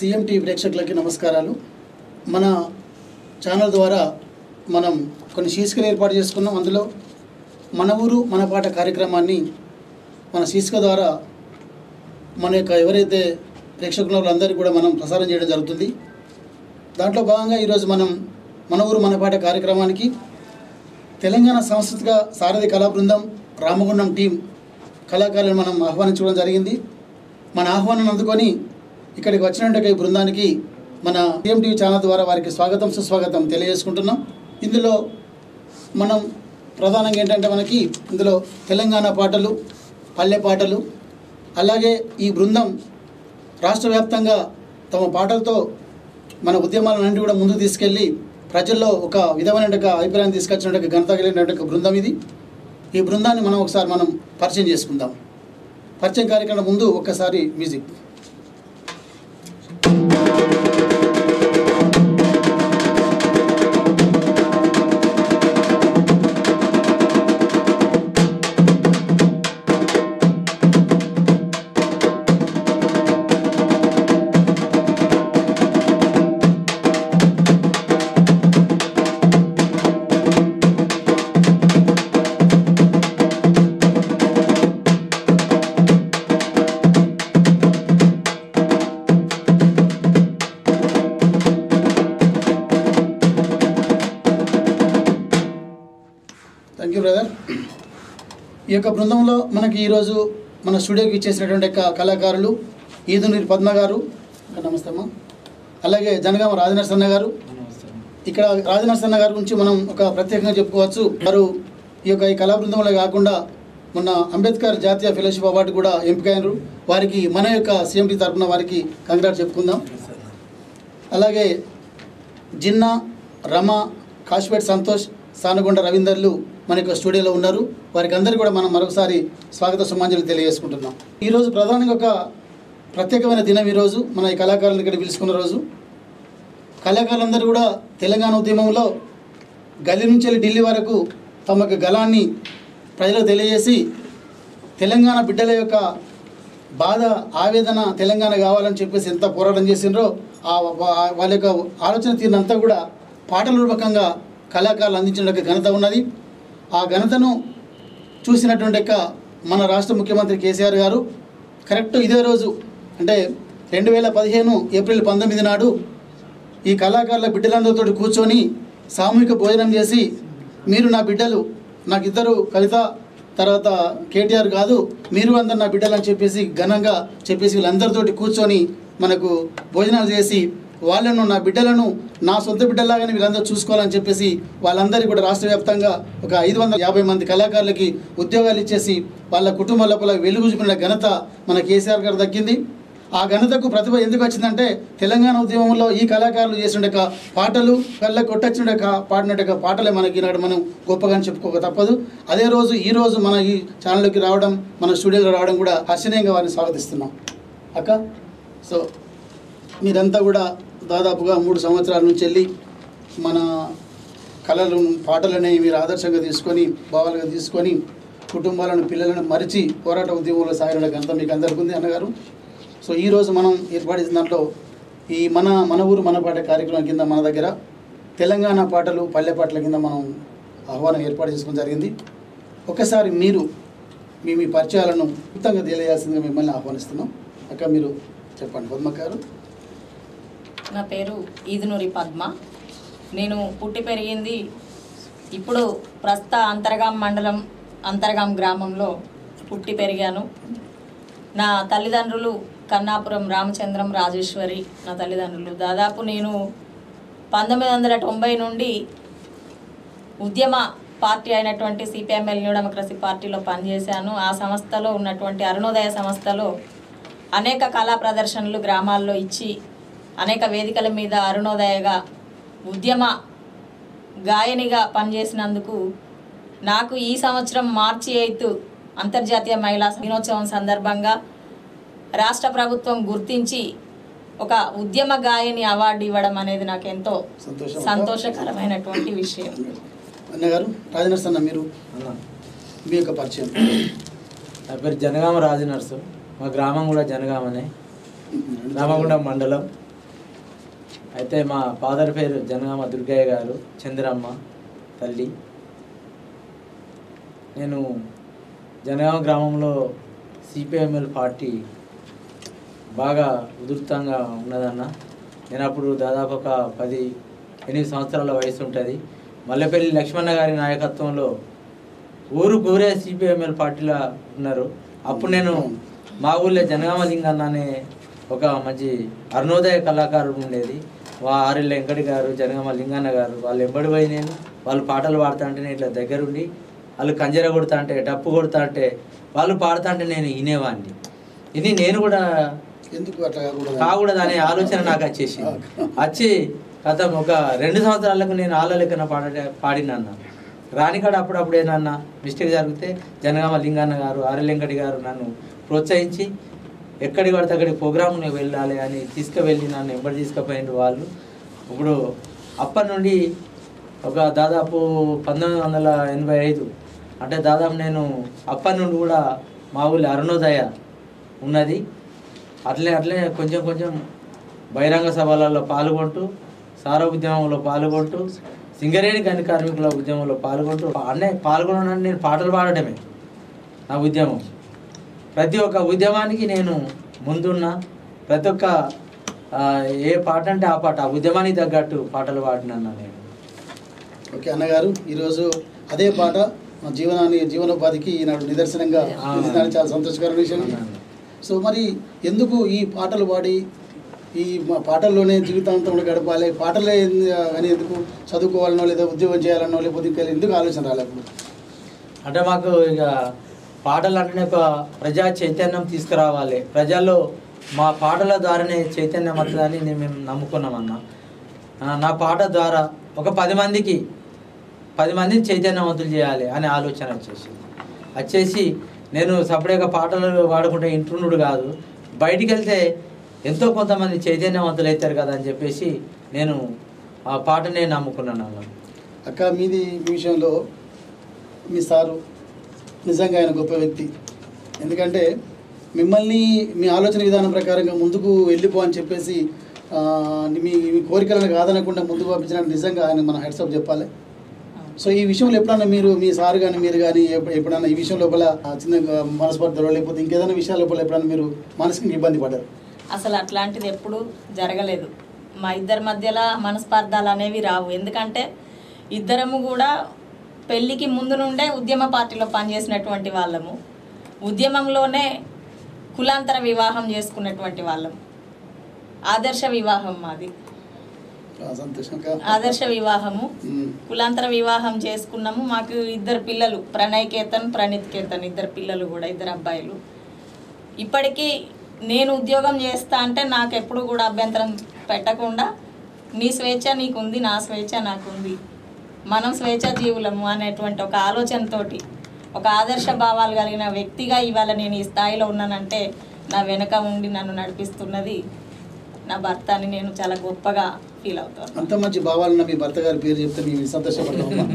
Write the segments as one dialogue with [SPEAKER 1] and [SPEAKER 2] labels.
[SPEAKER 1] CMT ప్రేక్షకులకి నమస్కారాలు మన ఛానల్ ద్వారా మనం కొన్ని శీర్షికలు ఏర్పాటు చేసుకున్నాం అందులో మన ఊరు మన పాట కార్యక్రమాన్ని మన శీర్షిక ద్వారా మన యొక్క ఎవరైతే ప్రేక్షకుల వాళ్ళందరికీ కూడా మనం ప్రసారం చేయడం జరుగుతుంది దాంట్లో భాగంగా ఈరోజు మనం మన ఊరు మన పాట కార్యక్రమానికి తెలంగాణ సాంస్కృతిక సారథి కళా బృందం రామగుండం టీం కళాకారులను మనం ఆహ్వానించడం జరిగింది మన ఆహ్వానం అందుకొని ఇక్కడికి వచ్చినటువంటి ఈ బృందానికి మన టీఎంటీవీ ఛానల్ ద్వారా వారికి స్వాగతం సుస్వాగతం తెలియజేసుకుంటున్నాం ఇందులో మనం ప్రధానంగా ఏంటంటే మనకి ఇందులో తెలంగాణ పాటలు పల్లె పాటలు అలాగే ఈ బృందం రాష్ట్ర వ్యాప్తంగా తమ పాటలతో మన ఉద్యమాలన్నింటి కూడా ముందుకు తీసుకెళ్ళి ప్రజల్లో ఒక విధమైన అభిప్రాయం తీసుకొచ్చినట్టు ఘనత కలిగినటువంటి బృందం ఇది ఈ బృందాన్ని మనం ఒకసారి మనం పరిచయం చేసుకుందాం పరిచయం కార్యక్రమం ముందు ఒక్కసారి మ్యూజిక్ థ్యాంక్ యూ బ్రదర్ ఈ యొక్క బృందంలో మనకి ఈరోజు మన స్టూడియోకి ఇచ్చేసినటువంటి యొక్క కళాకారులు ఈదునూరి పద్మ గారు నమస్తే అమ్మా అలాగే జనగామ రాజనరసన్న గారు ఇక్కడ రాజనరసన్న గారి గురించి మనం ఒక ప్రత్యేకంగా చెప్పుకోవచ్చు వారు ఈ యొక్క ఈ కళా బృందంలో కాకుండా మొన్న అంబేద్కర్ జాతీయ ఫెలోషిప్ అవార్డు కూడా ఎంపికైనరు వారికి మన యొక్క సీఎంటీ తరఫున వారికి కంగ్రాట్ చెప్పుకుందాం అలాగే జిన్నా రమ కాశ్పేట్ సంతోష్ సానగొండ రవీందర్లు మన యొక్క స్టూడియోలో ఉన్నారు వారికి అందరికీ కూడా మనం మరొకసారి స్వాగత సుమాంజలి తెలియజేసుకుంటున్నాం ఈరోజు ప్రధానంగా ఒక ప్రత్యేకమైన దినం ఈరోజు మన ఈ కళాకారులను ఇక్కడ పిలుచుకున్న రోజు కళాకారులందరూ కూడా తెలంగాణ ఉద్యమంలో గల్లీ నుంచి వెళ్ళి ఢిల్లీ వరకు తమ యొక్క గలాన్ని ప్రజలకు తెలియజేసి తెలంగాణ బిడ్డల యొక్క బాధ ఆవేదన తెలంగాణ కావాలని చెప్పేసి ఎంత పోరాటం చేసిండ్రో ఆ వా- వాళ్ళ యొక్క ఆలోచన తీరినంతా కూడా పాటల రూపకంగా కళాకారులు అందించిన యొక్క ఘనత ఉన్నది ఆ ఘనతను చూసినటువంటి యొక్క మన రాష్ట్ర ముఖ్యమంత్రి కేసీఆర్ గారు కరెక్ట్ ఇదే రోజు అంటే రెండు వేల పదిహేను ఏప్రిల్ పంతొమ్మిది నాడు ఈ కళాకారుల బిడ్డలందరితో కూర్చొని సామూహిక భోజనం చేసి మీరు నా బిడ్డలు నాకు ఇద్దరు కవిత తర్వాత కేటీఆర్ కాదు మీరు అందరు నా బిడ్డలు అని చెప్పేసి ఘనంగా చెప్పేసి వీళ్ళందరితోటి కూర్చొని మనకు భోజనాలు చేసి వాళ్ళను నా బిడ్డలను నా సొంత బిడ్డలాగానే వీళ్ళందరూ చూసుకోవాలని చెప్పేసి వాళ్ళందరికీ కూడా రాష్ట్ర వ్యాప్తంగా ఒక ఐదు వందల యాభై మంది కళాకారులకి ఉద్యోగాలు ఇచ్చేసి వాళ్ళ కుటుంబ లోపల వెలుగు చూపిన ఘనత మన కేసీఆర్ గారు దక్కింది ఆ ఘనతకు ప్రతిభ ఎందుకు వచ్చిందంటే తెలంగాణ ఉద్యమంలో ఈ కళాకారులు చేసిన పాటలు కళ్ళ కొట్టొచ్చిన పాడినట్టు పాటలే మనకి ఈనాడు మనం గొప్పగా చెప్పుకోక తప్పదు అదే రోజు ఈ రోజు మన ఈ ఛానల్లోకి రావడం మన స్టూడియోలో రావడం కూడా హర్షణీయంగా వారిని స్వాగతిస్తున్నాం అక్క సో మీరంతా కూడా దాదాపుగా మూడు సంవత్సరాల నుంచి వెళ్ళి మన కళలను పాటలని మీరు ఆదర్శంగా తీసుకొని భావాలుగా తీసుకొని కుటుంబాలను పిల్లలను మరిచి పోరాట ఉద్యమంలో సాగిన ఘనత మీకు అందరికీ ఉంది అన్నగారు సో ఈరోజు మనం ఏర్పాటు చేసిన దాంట్లో ఈ మన మన ఊరు మన పాట కార్యక్రమం కింద మన దగ్గర తెలంగాణ పాటలు పల్లె పాటల కింద మనం ఆహ్వానం ఏర్పాటు చేసుకోవడం జరిగింది ఒకసారి మీరు మీ మీ పరిచయాలను క్లుప్తంగా తెలియజేయాల్సిందిగా మిమ్మల్ని ఆహ్వానిస్తున్నాం అక్క మీరు చెప్పండి పద్మక్క గారు
[SPEAKER 2] నా పేరు ఈదునూరి పద్మ నేను పుట్టి పెరిగింది ఇప్పుడు ప్రస్తుత అంతర్గాం మండలం అంతర్గాం గ్రామంలో పుట్టి పెరిగాను నా తల్లిదండ్రులు కన్నాపురం రామచంద్రం రాజేశ్వరి నా తల్లిదండ్రులు దాదాపు నేను పంతొమ్మిది వందల తొంభై నుండి ఉద్యమ పార్టీ అయినటువంటి సిపిఎంఎల్ న్యూ డెమోక్రసీ పార్టీలో పనిచేశాను ఆ సంస్థలో ఉన్నటువంటి అరుణోదయ సంస్థలో అనేక కళా ప్రదర్శనలు గ్రామాల్లో ఇచ్చి అనేక వేదికల మీద అరుణోదయగా ఉద్యమ గాయనిగా పనిచేసినందుకు నాకు ఈ సంవత్సరం మార్చి ఎయిత్ అంతర్జాతీయ మహిళా దినోత్సవం సందర్భంగా రాష్ట్ర ప్రభుత్వం గుర్తించి ఒక ఉద్యమ గాయని అవార్డు ఇవ్వడం అనేది నాకు ఎంతో
[SPEAKER 1] సంతోషం
[SPEAKER 2] సంతోషకరమైనటువంటి విషయం
[SPEAKER 1] అన్నగారు రాజనర్స్ అన్న మీరు
[SPEAKER 3] అన్న
[SPEAKER 1] మీ యొక్క పరిచయం
[SPEAKER 3] నా పేరు జనగామ రాజు నర్సు మా గ్రామం కూడా జనగామనే రామగుండం మండలం అయితే మా ఫాదర్ పేరు జనగామ దుర్గయ్య గారు చంద్రమ్మ తల్లి నేను జనగామ గ్రామంలో సిపిఎంఎల్ పార్టీ బాగా ఉధృతంగా ఉన్నదన్న నేను అప్పుడు దాదాపు ఒక పది ఎనిమిది సంవత్సరాల వయసు ఉంటుంది మల్లెపల్లి లక్ష్మణ గారి నాయకత్వంలో ఊరు ఊరే సిపిఎంఎల్ పార్టీలో ఉన్నారు అప్పుడు నేను మా ఊళ్ళో జనగామ లింగన్న అనే ఒక మంచి అరుణోదయ కళాకారుడు ఉండేది వా ఆరెళ్ళ వెంకటి గారు జనగామ లింగన్న గారు వాళ్ళు ఎంబడి పోయి నేను వాళ్ళు పాటలు పాడుతా అంటే నేను ఇట్లా దగ్గరుండి వాళ్ళు కంజర కొడతా అంటే డప్పు కొడతా అంటే వాళ్ళు పాడుతా అంటే నేను వినేవాడిని ఇది నేను కూడా
[SPEAKER 1] ఎందుకు అట్లా కాకూడదు
[SPEAKER 3] కాకూడదు అనే ఆలోచన నాకు వచ్చేసి వచ్చి గత ఒక రెండు సంవత్సరాలకు నేను ఆళ్ళ లెక్కన పాడ పాడినన్న రానికాడ అప్పుడప్పుడు ఏదన్నా మిస్టేక్ జరిగితే జనగామ లింగన్న గారు ఆర్యలింగడి గారు నన్ను ప్రోత్సహించి ఎక్కడికి పడితే అక్కడికి ప్రోగ్రామ్ని వెళ్ళాలి అని తీసుకువెళ్ళి నన్ను ఎంబడి తీసుకుపోయిన వాళ్ళు ఇప్పుడు అప్పటి నుండి ఒక దాదాపు పంతొమ్మిది వందల ఎనభై ఐదు అంటే దాదాపు నేను అప్పటి నుండి కూడా మా ఊళ్ళో అరుణోదయ ఉన్నది అట్లే అట్లే కొంచెం కొంచెం బహిరంగ సభలలో పాల్గొంటూ సార ఉద్యమంలో పాల్గొంటూ సింగరేణి గని కార్మికుల ఉద్యమంలో పాల్గొంటూ అన్నీ పాల్గొనడానికి నేను పాటలు పాడటమే నా ఉద్యమం ప్రతి ఒక్క ఉద్యమానికి నేను ముందున్న ప్రతి ఒక్క ఆ, ఏ పాట అంటే ఆ పాట ఆ ఉద్యమానికి తగ్గట్టు పాటలు పాడినన్నా నేను
[SPEAKER 1] ఓకే అన్నగారు ఈరోజు అదే పాట మా జీవనాన్ని జీవనోపాధికి ఈనాడు నిదర్శనంగా
[SPEAKER 3] ఆ.
[SPEAKER 1] నిలిచిందని చాలా సంతోషకరమైన విషయం
[SPEAKER 3] అవునండి.
[SPEAKER 1] సో మరి ఎందుకు ఈ పాటలు పాడి ఈ మా పాటల్లోనే జీవితాంతంలో గడపాలి పాటలే ఎందు- అని ఎందుకు చదువుకోవాలనో లేదా ఉద్యోగం చేయాలనో లేకపోతే ఇంకా ఎందుకు ఆలోచన రాలేదు
[SPEAKER 3] అంటే మాకు ఇక పాటలు అంటేనే ఒక ప్రజా చైతన్యం తీసుకురావాలి ప్రజల్లో మా పాటల ద్వారానే చైతన్యం వస్తుందని నేను మేము నమ్ముకున్నామన్న ఆ, నా పాట ద్వారా ఒక పది మందికి పది మందిని చైతన్యవంతులు చేయాలి అనే ఆలోచన వచ్చేసి వచ్చేసి నేను సపరేట్గా పాటలు పాడుకుంటే ఇంటున్నాడు కాదు బయటికి వెళ్తే ఎంతో కొంతమంది చైతన్యవంతులు అవుతారు కదా అని చెప్పేసి నేను ఆ పాటనే నమ్ముకున్నాను అన్న
[SPEAKER 1] అక్క మీది మీ విషయంలో మీ సారు నిజంగా ఆయన గొప్ప వ్యక్తి ఎందుకంటే మిమ్మల్ని మీ ఆలోచన విధానం ప్రకారంగా ముందుకు వెళ్ళిపో అని చెప్పేసి ఆ, మీ మీ కోరికలను కాదనకుండా ముందుకు పంపించడానికి నిజంగా ఆయన మన హెడ్సప్ చెప్పాలి సో ఈ విషయంలో ఎప్పుడన్నా మీరు మీ సార్ కానీ మీరు కానీ ఎప్పుడు- ఎప్పుడన్నా ఈ విషయం లోపల ఆ, చిన్న మనస్పర్ధలో లేకపోతే ఇంకేదైనా విషయాల లోపల ఎప్పుడన్నా మీరు మనసుకి ఇబ్బంది పడ్డారు
[SPEAKER 2] అసలు అట్లాంటిది ఎప్పుడు జరగలేదు మా ఇద్దరి మధ్యలో మనస్పర్ధాలు అనేవి రావు ఎందుకంటే ఇద్దరము కూడా పెళ్ళికి ముందు నుండే ఉద్యమ పార్టీలో పనిచేసినటువంటి వాళ్ళము ఉద్యమంలోనే కులాంతర వివాహం చేసుకున్నటువంటి వాళ్ళం ఆదర్శ వివాహం మాది
[SPEAKER 1] ఆ, సంతోషం అక్క.
[SPEAKER 2] ఆదర్శ వివాహము
[SPEAKER 1] ఉమ్.
[SPEAKER 2] కులాంతర వివాహం చేసుకున్నాము మాకు ఇద్దరు పిల్లలు ప్రణయ్ కేతన్ ప్రణీత్ కేతన్ ఇద్దరు పిల్లలు కూడా ఇద్దరు అబ్బాయిలు ఇప్పటికీ నేను ఉద్యోగం చేస్తా అంటే నాకు ఎప్పుడు కూడా అభ్యంతరం పెట్టకుండా నీ స్వేచ్ఛ నీకుంది నా స్వేచ్ఛ నాకుంది మనం స్వేచ్ఛ జీవులము అనేటువంటి ఒక ఆలోచనతోటి ఒక ఆదర్శ భావాలు కలిగిన వ్యక్తిగా ఇవాళ నేను ఈ స్థాయిలో ఉన్నానంటే నా వెనక ఉండి నన్ను నడిపిస్తున్నది నా భర్త అని నేను చాలా గొప్పగా ఫీల్ అవుతాను
[SPEAKER 1] అంత మంచి భావాలున్న మీ భర్త గారి పేరు చెప్తే మేము సంతోషపడతామమ్మా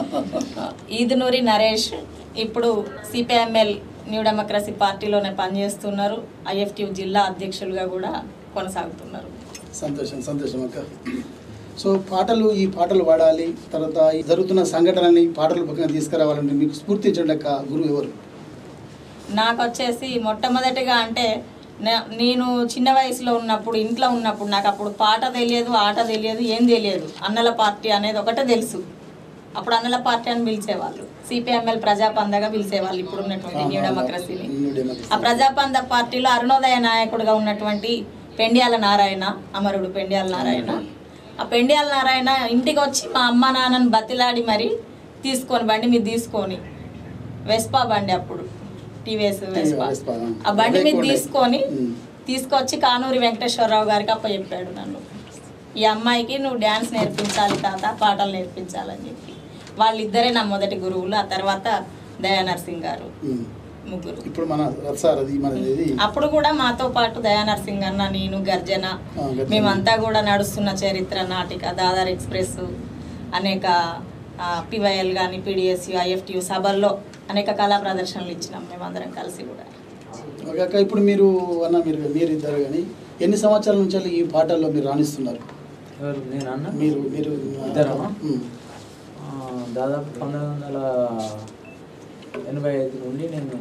[SPEAKER 2] ఈదునూరి నరేష్ ఇప్పుడు సిపిఎంఎల్ న్యూ డెమోక్రసీ పార్టీలోనే పనిచేస్తున్నారు ఐఎఫ్టి జిల్లా అధ్యక్షులుగా కూడా కొనసాగుతున్నారు
[SPEAKER 1] సంతోషం సంతోషం అక్క సో పాటలు ఈ పాటలు పాడాలి తర్వాత ఈ జరుగుతున్న సంఘటనని పాటల పక్కన తీసుకురావాలంటే మీకు స్ఫూర్తి ఇచ్చండి అక్క గురువు ఎవరు
[SPEAKER 2] నాకు వచ్చేసి మొట్టమొదటిగా అంటే నే- నేను చిన్న వయసులో ఉన్నప్పుడు ఇంట్లో ఉన్నప్పుడు నాకు అప్పుడు పాట తెలియదు ఆట తెలియదు ఏం తెలియదు అన్నల పార్టీ అనేది ఒకటే తెలుసు అప్పుడు అన్నల పార్టీ అని పిలిచేవాళ్ళు సిపిఎంఎల్ ప్రజాపందగా పిలిచేవాళ్ళు ఇప్పుడు ఉన్నటువంటి న్యూ డెమోక్రసీని
[SPEAKER 1] న్యూ డెమోక్రసీ.
[SPEAKER 2] ఆ ప్రజాపంద పార్టీలో అరుణోదయ నాయకుడిగా ఉన్నటువంటి పెండ్యాల నారాయణ అమరుడు పెండ్యాల నారాయణ ఆ పెండ్యాల నారాయణ ఇంటికి వచ్చి మా అమ్మ నాన్నని బతిలాడి మరి తీసుకొని బండి మీద తీసుకొని వెస్పా బండి అప్పుడు టీవీఎస్ వెస్పా
[SPEAKER 1] వెస్పా.
[SPEAKER 2] ఆ బండి మీద
[SPEAKER 1] ఎక్కువ ఉండే.
[SPEAKER 2] తీసుకొని
[SPEAKER 1] ఉమ్.
[SPEAKER 2] తీసుకొచ్చి కానూరి వెంకటేశ్వరరావు గారికి అప్ప చెప్పాడు నన్ను ఈ అమ్మాయికి నువ్వు డ్యాన్స్ నేర్పించాలి తాత పాటలు నేర్పించాలని చెప్పి వాళ్ళిద్దరే నా మొదటి గురువులు ఆ తర్వాత దయా నర్సింగ్ గారు
[SPEAKER 1] ఉమ్.
[SPEAKER 2] ముగ్గురు
[SPEAKER 1] ఇప్పుడు మన రథసార్ అది మనది ఇది
[SPEAKER 2] అప్పుడు కూడా మాతో పాటు దయా నర్సింగ్ అన్న నేను గర్జన
[SPEAKER 1] ఆ, గర్జన.
[SPEAKER 2] మేమంతా కూడా నడుస్తున్న చరిత్ర నాటిక దాదార్ ఎక్స్ప్రెస్ అనేక పివైఎల్ కానీ పీడిఎస్యు ఐఎఫ్టియు సభల్లో అనేక కళా ప్రదర్శనలు ఇచ్చినాం మేమందరం కలిసి కూడా
[SPEAKER 1] ఓకే అక్క ఇప్పుడు మీరు అన్న మీరు మీరు ఇద్దరు కానీ ఎన్ని సంవత్సరాల నుంచి ఈ పాటల్లో మీరు రాణిస్తున్నారు
[SPEAKER 3] ఎవరు నేను అన్న
[SPEAKER 1] మీరు మీరు
[SPEAKER 3] ఇద్దరమా?
[SPEAKER 1] ఉమ్.
[SPEAKER 3] ఆ, దాదాపు పంతొమ్మిది వందల ఎనభై ఐదు నుండి నేను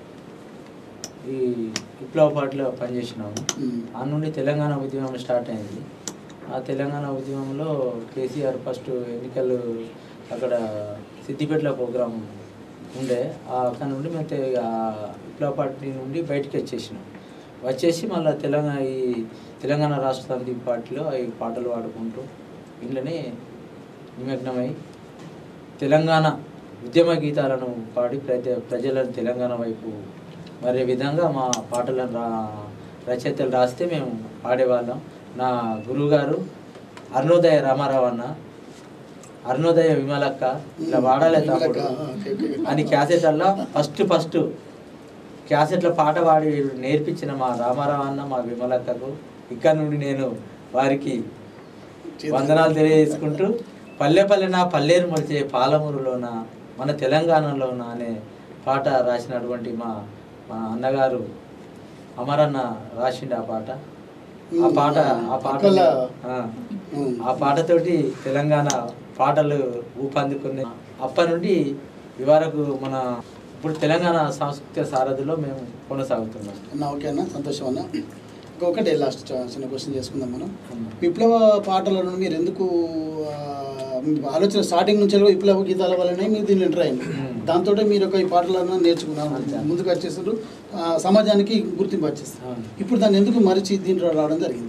[SPEAKER 3] ఈ విప్లవ పార్టీలో పనిచేసినాము
[SPEAKER 1] ఉమ్.
[SPEAKER 3] ఆ నుండి తెలంగాణ ఉద్యమం స్టార్ట్ అయింది ఆ తెలంగాణ ఉద్యమంలో కేసీఆర్ ఫస్ట్ ఎన్నికలు అక్కడ సిద్దిపేటలో ప్రోగ్రాం ఉండే ఆ అక్కడ నుండి మేము తె- ఆ విప్లవ పార్టీ నుండి బయటికి వచ్చేసినాం వచ్చేసి మళ్ళీ తెలంగాణ ఈ తెలంగాణ రాష్ట్ర సమితి పార్టీలో ఈ పాటలు పాడుకుంటూ ఇంట్లోనే నిమగ్నమై తెలంగాణ ఉద్యమ గీతాలను పాడి ప్రజ ప్రజలను తెలంగాణ వైపు మరే విధంగా మా పాటలను రా రచయితలు రాస్తే మేము పాడేవాళ్ళం నా గురువుగారు అరుణోదయ రామారావు అన్న అరుణోదయ విమలక్క ఇలా వాడాలి తమ్ముడు
[SPEAKER 1] ఓకే, ఓకే.
[SPEAKER 3] అని క్యాసెట్లలో ఫస్ట్ ఫస్ట్ క్యాసెట్ల పాట పాడి నేర్పించిన మా రామారావు అన్న మా విమలక్కకు ఇక్కడ నుండి నేను వారికి వందనాలు తెలియజేసుకుంటూ పల్లె పల్లె నా పల్లేరు మొలిచే పాలమూరులోన మన తెలంగాణలోన అనే పాట రాసినటువంటి మా మా అన్నగారు అమరన్న రాసిండు ఆ పాట ఆ పాట ఆ పాట
[SPEAKER 1] అక్కల-
[SPEAKER 3] ఆ.
[SPEAKER 1] ఉమ్.
[SPEAKER 3] ఆ పాటతోటి తెలంగాణ పాటలు ఊపందుకున్నాయి అప్పటి నుండి ఇవరకు మన ఇప్పుడు తెలంగాణ సాంస్కృతిక సారథిలో మేము కొనసాగుతున్నాం
[SPEAKER 1] అన్న ఓకే అన్న సంతోషం అన్న ఇంకొకటి లాస్ట్ చ- చిన్న క్వశ్చన్ చేసుకుందాం మనం
[SPEAKER 3] అన్న.
[SPEAKER 1] విప్లవ పాటలను మీరు ఎందుకు ఆ, మీ ఆలోచన స్టార్టింగ్ నుంచి విప్లవ గీతాల వల్లనే మీరు దీన్ని ఎంటర్ అయింది
[SPEAKER 3] మ్మ్.
[SPEAKER 1] దాంతో మీరు ఒక ఈ పాటలను నేర్చుకున్నారు
[SPEAKER 3] అంతే.
[SPEAKER 1] ముందుకు వచ్చేసారు ఆ, సమాజానికి గుర్తింపు వచ్చేస్తారు
[SPEAKER 3] అవును.
[SPEAKER 1] ఇప్పుడు దాన్ని ఎందుకు మరిచి దీంట్లో రావడం జరిగింది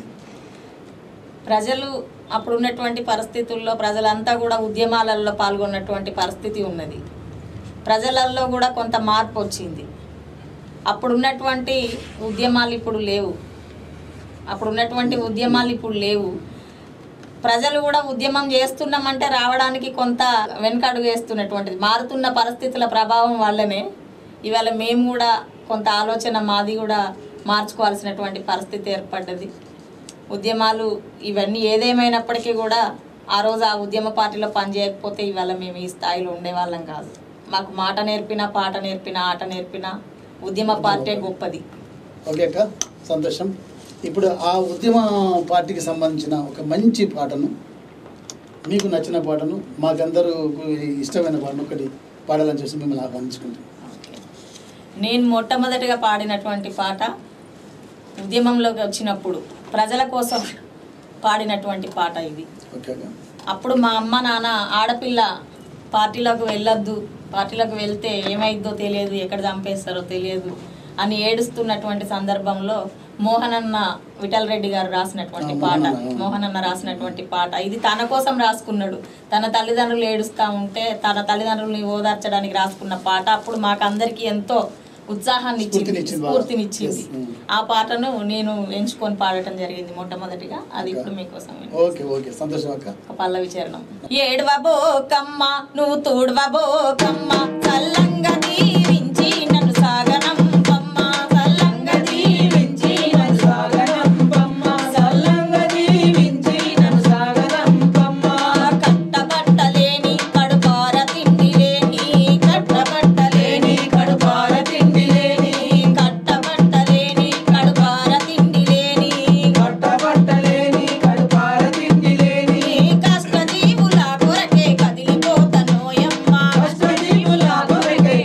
[SPEAKER 2] ప్రజలు అప్పుడు ఉన్నటువంటి పరిస్థితుల్లో ప్రజలంతా కూడా ఉద్యమాలలో పాల్గొన్నటువంటి పరిస్థితి ఉన్నది ప్రజలలో కూడా కొంత మార్పు వచ్చింది అప్పుడు ఉన్నటువంటి ఉద్యమాలు ఇప్పుడు లేవు అప్పుడు ఉన్నటువంటి ఉద్యమాలు ఇప్పుడు లేవు ప్రజలు కూడా ఉద్యమం చేస్తున్నామంటే రావడానికి కొంత వెనకడుగు వేస్తున్నటువంటిది మారుతున్న పరిస్థితుల ప్రభావం వల్లనే ఇవాళ మేము కూడా కొంత ఆలోచన మాది కూడా మార్చుకోవాల్సినటువంటి పరిస్థితి ఏర్పడ్డది ఉద్యమాలు ఇవన్నీ ఏదేమైనప్పటికీ కూడా ఆ రోజు ఆ ఉద్యమ పార్టీలో పనిచేయకపోతే ఇవాళ మేము ఈ స్థాయిలో ఉండేవాళ్ళం కాదు మాకు మాట నేర్పిన పాట నేర్పిన ఆట నేర్పిన ఉద్యమ పార్టీ గొప్పది
[SPEAKER 1] ఓకే అక్క సంతోషం ఇప్పుడు ఆ ఉద్యమ పార్టీకి సంబంధించిన ఒక మంచి పాటను మీకు నచ్చిన పాటను మాకందరూ ఇష్టమైన పాటను ఒకటి పాడాలని చూసి మిమ్మల్ని ఆహ్వానించుకుంటాం
[SPEAKER 2] నేను మొట్టమొదటిగా పాడినటువంటి పాట ఉద్యమంలోకి వచ్చినప్పుడు ప్రజల కోసం పాడినటువంటి పాట ఇది
[SPEAKER 1] ఓకే అక్క
[SPEAKER 2] అప్పుడు మా అమ్మ నాన్న ఆడపిల్ల పార్టీలోకి వెళ్ళొద్దు పార్టీలోకి వెళ్తే ఏమైద్దో తెలియదు ఎక్కడ చంపేస్తారో తెలియదు అని ఏడుస్తున్నటువంటి సందర్భంలో మోహనన్న విఠల్ రెడ్డి గారు రాసినటువంటి
[SPEAKER 1] ఆ,
[SPEAKER 2] పాట
[SPEAKER 1] మోహనన్న, ఆ.
[SPEAKER 2] మోహనన్న రాసినటువంటి పాట ఇది తన కోసం రాసుకున్నాడు తన తల్లిదండ్రులు ఏడుస్తూ ఉంటే తన తల్లిదండ్రుల్ని ఓదార్చడానికి రాసుకున్న పాట అప్పుడు మాకందరికి ఎంతో ఉత్సాహాన్ని ఇచ్చింది
[SPEAKER 1] స్ఫూర్తినిచ్చింది బాగా.
[SPEAKER 2] స్ఫూర్తినిచ్చింది
[SPEAKER 1] Yes. Mm.
[SPEAKER 2] ఆ పాటను నేను ఎంచుకొని పాడటం జరిగింది మొట్టమొదటిగా అది ఇప్పుడు మీకోసం వినిపిస్తాను.
[SPEAKER 1] ఓకే ఓకే సంతోషం అక్క
[SPEAKER 2] ఒక పల్లవి చరణం ఏడవబోకమ్మ నువ్వు తోడవబోకమ్మ చల్లంగా దీవించి నన్ను సాగనం పమ్మ చల్లంగా దీవించి నన్ను సాగనం పమ్మ చల్లంగా దీవించి నన్ను సాగనం పమ్మ కట్టబట్టలేని కడుపార తిండి లేని కట్టబట్టలేని కడుపార తిండి లేని కట్టబట్టలేని కడుపార తిండి లేని
[SPEAKER 4] కట్టబట్టలేని కడుపార తిండి లేని
[SPEAKER 2] కష్టజీవుల కొరకే కదిలిపోతనోయమ్మ
[SPEAKER 4] కష్టజీవుల కొరకే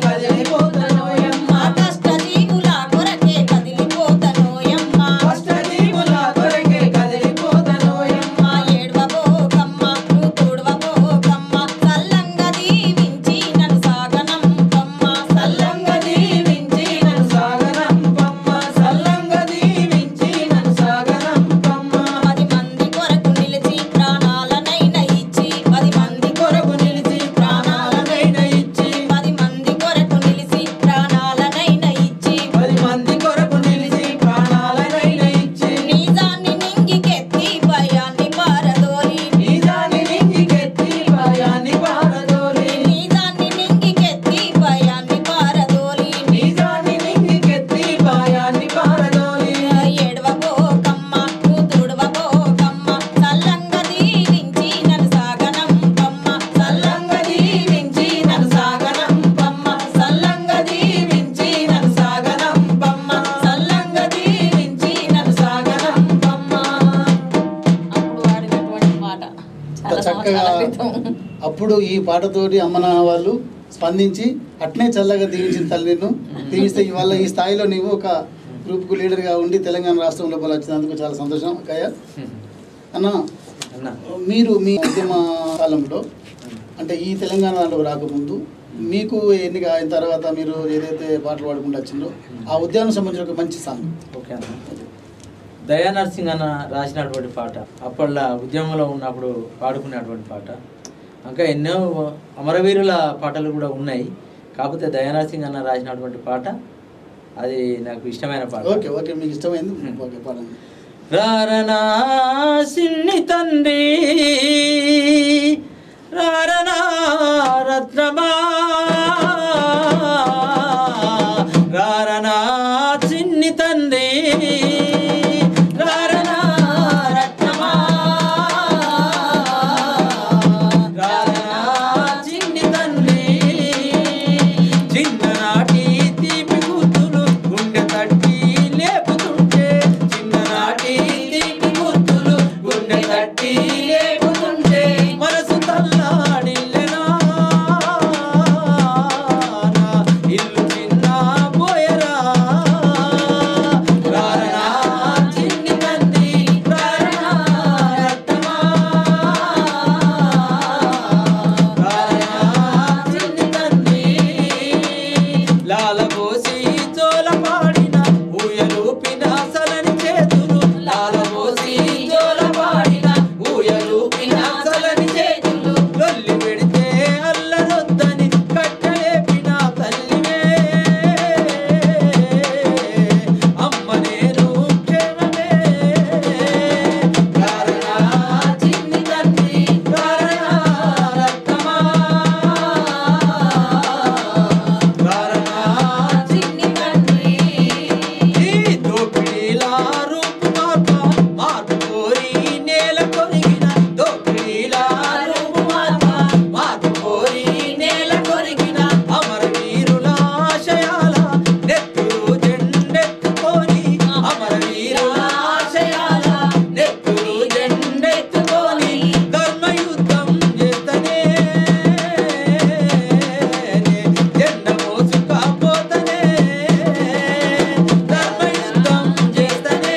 [SPEAKER 1] అప్పుడు ఈ పాటతోటి అమ్మ నాన్న వాళ్ళు స్పందించి అట్నే చల్లగా దీవించిన తల్లిను దీవిస్తే ఇవాళ ఈ స్థాయిలో నీవు ఒక గ్రూప్కు లీడర్గా ఉండి తెలంగాణ రాష్ట్రం లోపల వచ్చినందుకు చాలా సంతోషం అక్కయ్య అన్న
[SPEAKER 3] అన్న
[SPEAKER 1] మీరు మీ ఉద్యమ కాలంలో అంటే ఈ తెలంగాణ దాంట్లో రాకముందు మీకు ఎన్నిక అయిన తర్వాత మీరు ఏదైతే పాటలు పాడుకుంటూ వచ్చిందో ఆ ఉద్యానం సంబంధించిన ఒక మంచి సాంగ్
[SPEAKER 3] ఓకే అన్న దయా నర్సింగ్ అన్న రాసినటువంటి పాట అప్పట్లో ఉద్యమంలో ఉన్నప్పుడు పాడుకునేటువంటి పాట ఇంకా ఎన్నో అమరవీరుల పాటలు కూడా ఉన్నాయి కాకపోతే దయా నర్సింగ్ అన్న రాసినటువంటి పాట అది నాకు ఇష్టమైన పాట
[SPEAKER 1] ఓకే ఓకే మీకు ఇష్టమైంది ఓకే పాడండి
[SPEAKER 3] రారనా సిన్ని తండ్రి రారనా రత్నమా రారనా చిన్ని తండ్రి రారనా రత్నమా రారనా చిన్ని తండ్రి చిన్ననాటి తీపి గుర్తులు గుండె తట్టి లేపుతుంటే చిన్ననాటి తీపి గుర్తులు గుండె తట్టి లేపుతుంటే మనసు తల్లాడిల్లెనా నా ఇల్లు చిన్న పోయరా రారనా చిన్ని తండ్రి రారనా రత్నమా లాలబోసి జోల పాడిన ఊయలూపిన సలని చేతులు లాలబోసి జోల పాడిన ఊయలూపిన సలని చేతులు లొల్లి పెడితే అల్లరొద్దని కట్టలేపిన తల్లివే అమ్మ నేను క్షేమమే కారణా చిన్ని తండ్రి కారణా రత్నమా కారణా చిన్ని తండ్రి ఈ దోపిడీల రూపు మార్ప మార్పు కోరి నేల కొరిగిన దోపిడీల రూపు మార్ప మార్పు కోరి నేల కొరిగిన అమరవీరుల ఆశయాల నెత్తురు జెండెత్తుకొని అమరవీరుల ఆశయాల నెత్తురు జెండెత్తుకొని ధర్మయుద్ధం చేస్తనే జెండ మోసుకపోతనే ధర్మయుద్ధం చేస్తనే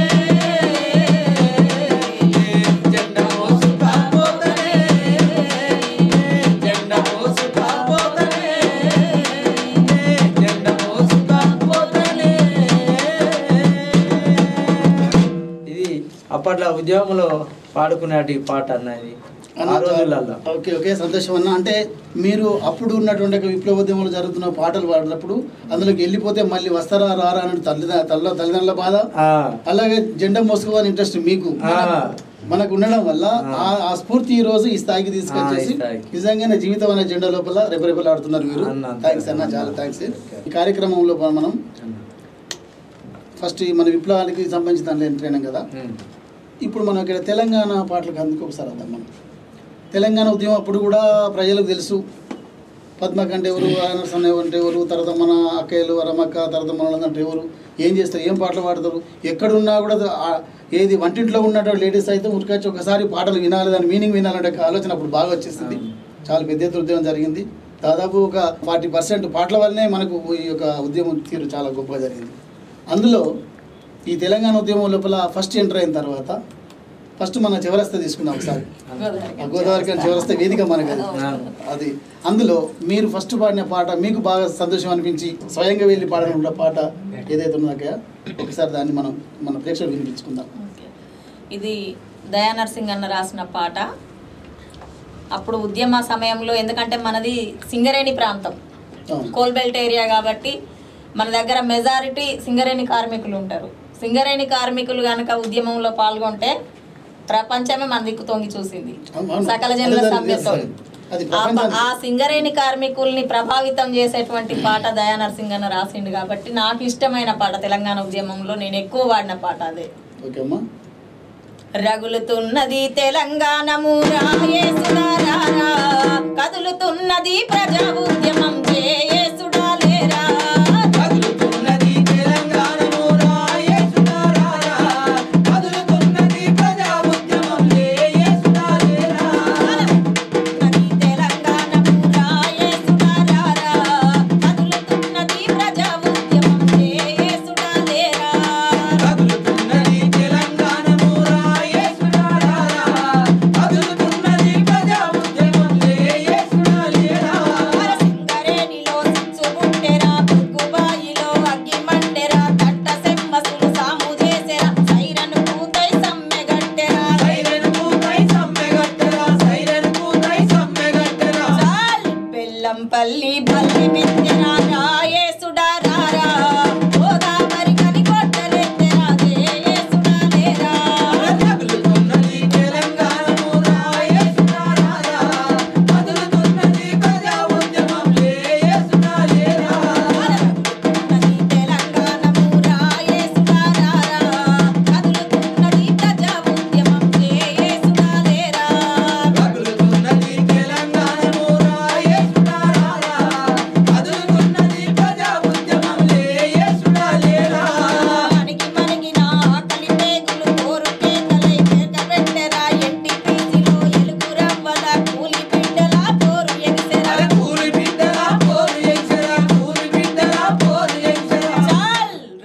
[SPEAKER 3] జెండ మోసుకపోతనే జెండ మోసుకపోతనే జెండ మోసుకపోతనే ఇది అప్పట్లో ఉద్యోగంలో పాడుకునేటి పాట అన్నది ఆ రోజులలో
[SPEAKER 1] ఓకే ఓకే సంతోషం అన్న అంటే మీరు అప్పుడు ఉన్నటువంటి ఒక విప్లవోద్యమంలో జరుగుతున్న పాటలు పాడినప్పుడు అందులోకి వెళ్ళిపోతే మళ్ళీ వస్తారా రారా అని తల్లి తల్ల తల్లిదండ్రుల బాధ
[SPEAKER 3] ఆ,
[SPEAKER 1] అలాగే జెండా మోసుకోవాలని ఇంట్రెస్ట్ మీకు
[SPEAKER 3] ఆ.
[SPEAKER 1] మనకు ఉండడం వల్ల
[SPEAKER 3] ఆ.
[SPEAKER 1] ఆ ఆ స్ఫూర్తి ఈ రోజు ఈ స్థాయికి తీసుకొచ్చేసి
[SPEAKER 3] ఆ, ఈ స్థాయికి.
[SPEAKER 1] నిజంగానే జీవితం అనే జెండా లోపల రెపరెపలు ఆడుతున్నారు మీరు
[SPEAKER 3] అన్న, అంతే.
[SPEAKER 1] థ్యాంక్స్ అన్న చాలా థ్యాంక్స్ ఈ కార్యక్రమంలో మనం ఫస్ట్ ఈ మన విప్లవానికి సంబంధించిన దాంట్లో ఎంటర్ అయినాం కదా
[SPEAKER 3] ఉమ్.
[SPEAKER 1] ఇప్పుడు మనం ఇక్కడ తెలంగాణ పాటలకు అందుకు ఒకసారి వద్దాం మనం తెలంగాణ ఉద్యమం అప్పుడు కూడా ప్రజలకు తెలుసు పద్మక అంటే ఎవరు ఆనర్స్ అనే అంటే ఎవరు తర్వాత మన అక్కయ్యలు రమక్క తర్వాత మన అంటే ఎవరు ఏం చేస్తారు ఏం పాటలు పాడతారు ఎక్కడున్నా కూడా ఆ- ఏది వంటింట్లో ఉన్నటువంటి లేడీస్ అయితే ఉరికొచ్చి ఒకసారి పాటలు వినాలి దాని మీనింగ్ వినాలంటే ఒక ఆలోచన అప్పుడు బాగా వచ్చేసింది
[SPEAKER 3] అవును.
[SPEAKER 1] చాలా పెద్ద ఎత్తున ఉద్యమం జరిగింది దాదాపు ఒక ఫార్టీ పర్సెంట్ పాటల వల్లనే మనకు ఈ యొక్క ఉద్యమం తీరు చాలా గొప్పగా జరిగింది అందులో ఈ తెలంగాణ ఉద్యమం లోపల ఫస్ట్ ఎంటర్ అయిన తర్వాత ఫస్ట్ మన చివరస్త తీసుకుందాం ఒకసారి ఆ గోదావరి కానీ చివరస్త వేదిక మనకి అది.
[SPEAKER 3] అవును.
[SPEAKER 1] అది అందులో మీరు ఫస్ట్ పాడిన పాట మీకు బాగా సంతోషం అనిపించి స్వయంగా వెళ్ళి పాడిన పాట ఏదైతే ఉన్నదో అక్కయ్య, ఒకసారి దాన్ని మనం మన ప్రేక్షకులు వినిపించుకుందాం
[SPEAKER 2] ఓకే. ఇది దయా నర్సింగ్ అన్న రాసిన పాట అప్పుడు ఉద్యమ సమయంలో ఎందుకంటే మనది సింగరేణి ప్రాంతం
[SPEAKER 1] అవును.
[SPEAKER 2] కోల్బెల్ట్ ఏరియా కాబట్టి మన దగ్గర మెజారిటీ సింగరేణి కార్మికులు ఉంటారు సింగరేణి కార్మికులు కనుక ఉద్యమంలో పాల్గొంటే ప్రపంచమే మన దిక్కు తొంగి చూసింది
[SPEAKER 1] అవును, అవును.
[SPEAKER 2] సకల జనుల
[SPEAKER 1] అదే, అదే,
[SPEAKER 2] సభ్యత్వం
[SPEAKER 1] అది
[SPEAKER 2] ఆ ప-
[SPEAKER 1] ప్రపంచానికి-
[SPEAKER 2] ఆ సింగరేణి కార్మికుల్ని ప్రభావితం చేసేటువంటి పాట దయా నరసింగ్ అన్న రాసిండు కాబట్టి నాకు ఇష్టమైన పాట తెలంగాణ ఉద్యమంలో నేను ఎక్కువ వాడిన పాట అదే
[SPEAKER 1] ఓకే అమ్మా
[SPEAKER 2] రగులుతున్నది తెలంగాణమురా యేసుడారా కదులుతున్నది ప్రజా ఉద్యమం జేయేసుడా లేరా
[SPEAKER 3] కదులుతున్నది తెలంగాణమురా యేసుదారారా. కదులుతున్నది ప్రజా ఉద్యమం లే యేసుదారేరా.
[SPEAKER 2] ఉన్నది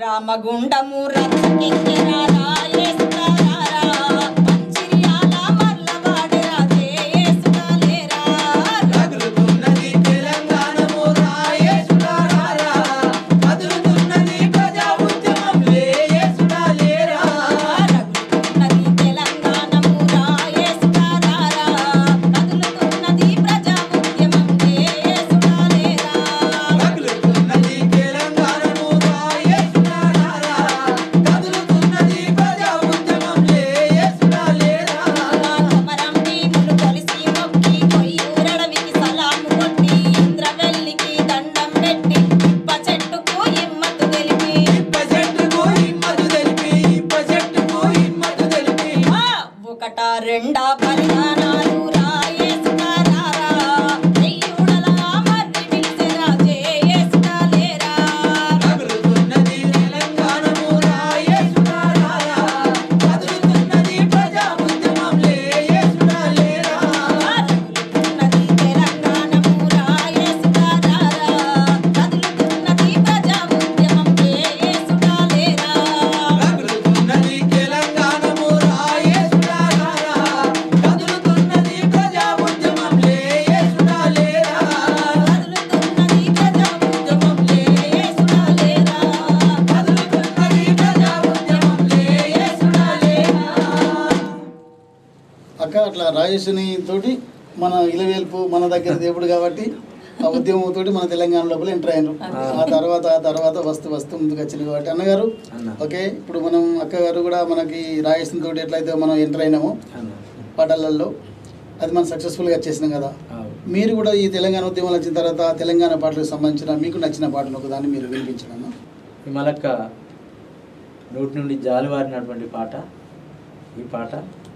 [SPEAKER 2] రామగుండము రథకెక్కెరారా యేసుగారారా మంచిర్యాల మర్లవాడి రాజే యేసుగాలేరా
[SPEAKER 4] రగులుతున్నది తెలంగాణము రాయేసుడారా కదులుతున్నది ప్రజా ఉద్యమంలే యేసుడా లేరా
[SPEAKER 2] రగులుతున్నది తెలంగాణము రాయేసుగారారా కదులుతున్నది ప్రజా ఉద్యమం యేసుగాలేరా
[SPEAKER 4] రగులుతున్నది తెలంగాణము రాయేసుడారా కదులుతున్నది ప్రజా ఉద్యమంలే యేసుడా లేరా
[SPEAKER 2] కొమరం భీములు కొలిసి మొక్కి కొయ్యూరడవికి సలాము కొట్టి ఇంద్రవెల్లికి దండం పెట్టి ఇప్ప చెట్టుకు ఇమ్మతు తెలిపి
[SPEAKER 4] ఇప్ప చెట్టుకు హిమ్మతు తెలిపి ఇప్ప చెట్టుకు హిమ్మతు తెలిపి
[SPEAKER 2] ఆ, ఒకట రెండా బలిదానాలు రాయేసుకారారా నెయ్యూడలా మర్రి పిలిచెరా జేయేసుకాలేరా
[SPEAKER 4] రగులుతున్నది తెలంగాణము రాయేసుడారా కదులుతున్నది ప్రజా ఉద్యమంలే యేసుడా లేరా
[SPEAKER 2] కదులుతున్నది తెలంగాణము రాయేసుకారారా కదులుతున్నది ప్రజా ఉద్యమం జేయేసుకాలేరా
[SPEAKER 4] రగులుతున్నది తెలంగాణము రాయేసుడారా కదులుతున్నది ప్రజా ఉద్యమంలే యేసుడా లేరా
[SPEAKER 2] కదులుతున్నది ప్రజా ఉద్యమంలే యేసుడా లేరా
[SPEAKER 4] కదులుతున్నది ప్రజా ఉద్యమంలే యేసుడా లేరా
[SPEAKER 1] అక్క అట్లా రాజేశ్వని తోటి మన ఇలవేల్పు మన దగ్గర దేవుడు కాబట్టి ఆ ఉద్యమం తోటి మన తెలంగాణ లోపల ఎంటర్ అయినారు ఆ తర్వాత ఆ తర్వాత వస్తు వస్తు ముందుకు వచ్చింది కాబట్టి అన్నగారు
[SPEAKER 3] అన్న.
[SPEAKER 1] ఓకే ఇప్పుడు మనం అక్క గారు కూడా మనకి రాజేశ్వని తోటి ఎట్లయితే మనం ఎంటర్ అయినామో
[SPEAKER 3] అన్న.
[SPEAKER 1] పాటలలో అది మనం సక్సెస్ఫుల్గా వచ్చేసినాం కదా
[SPEAKER 3] అవును.
[SPEAKER 1] మీరు కూడా ఈ తెలంగాణ ఉద్యమాలు వచ్చిన తర్వాత తెలంగాణ పాటలకు సంబంధించిన మీకు నచ్చిన పాటను ఒక దాన్ని మీరు వినిపించడం
[SPEAKER 3] ఈ మలక్క నోటి నుండి జాలువారినటువంటి పాట ఈ పాట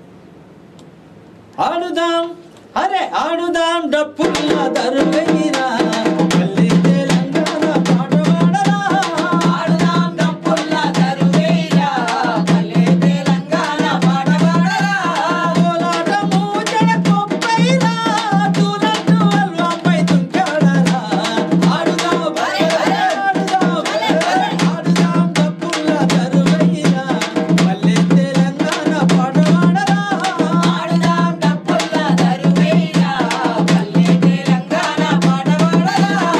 [SPEAKER 3] ఆడుదాం అరే ఆడుదాం డప్పుల దరువైరా మళ్ళీ తెలంగాణ పాట పాడరా
[SPEAKER 4] ఆడుదాం డప్పుల్ల దరువేరా మళ్ళీ తెలంగాణ పాట పాడరా
[SPEAKER 3] కోలాటము జడకొప్పైరా తూలట్టు అల్వాపై తుంటాడరా ఆడుదాం
[SPEAKER 4] భలే, భలే.
[SPEAKER 3] ఆడుదాం
[SPEAKER 4] భలే, భలే.
[SPEAKER 3] ఆడుదాం డప్పుల దరువైరా మళ్ళీ తెలంగాణ పాట పాడరా
[SPEAKER 4] ఆడుదాం డప్పుల్ల దరువేరా మళ్ళీ తెలంగాణ పాట పాడరా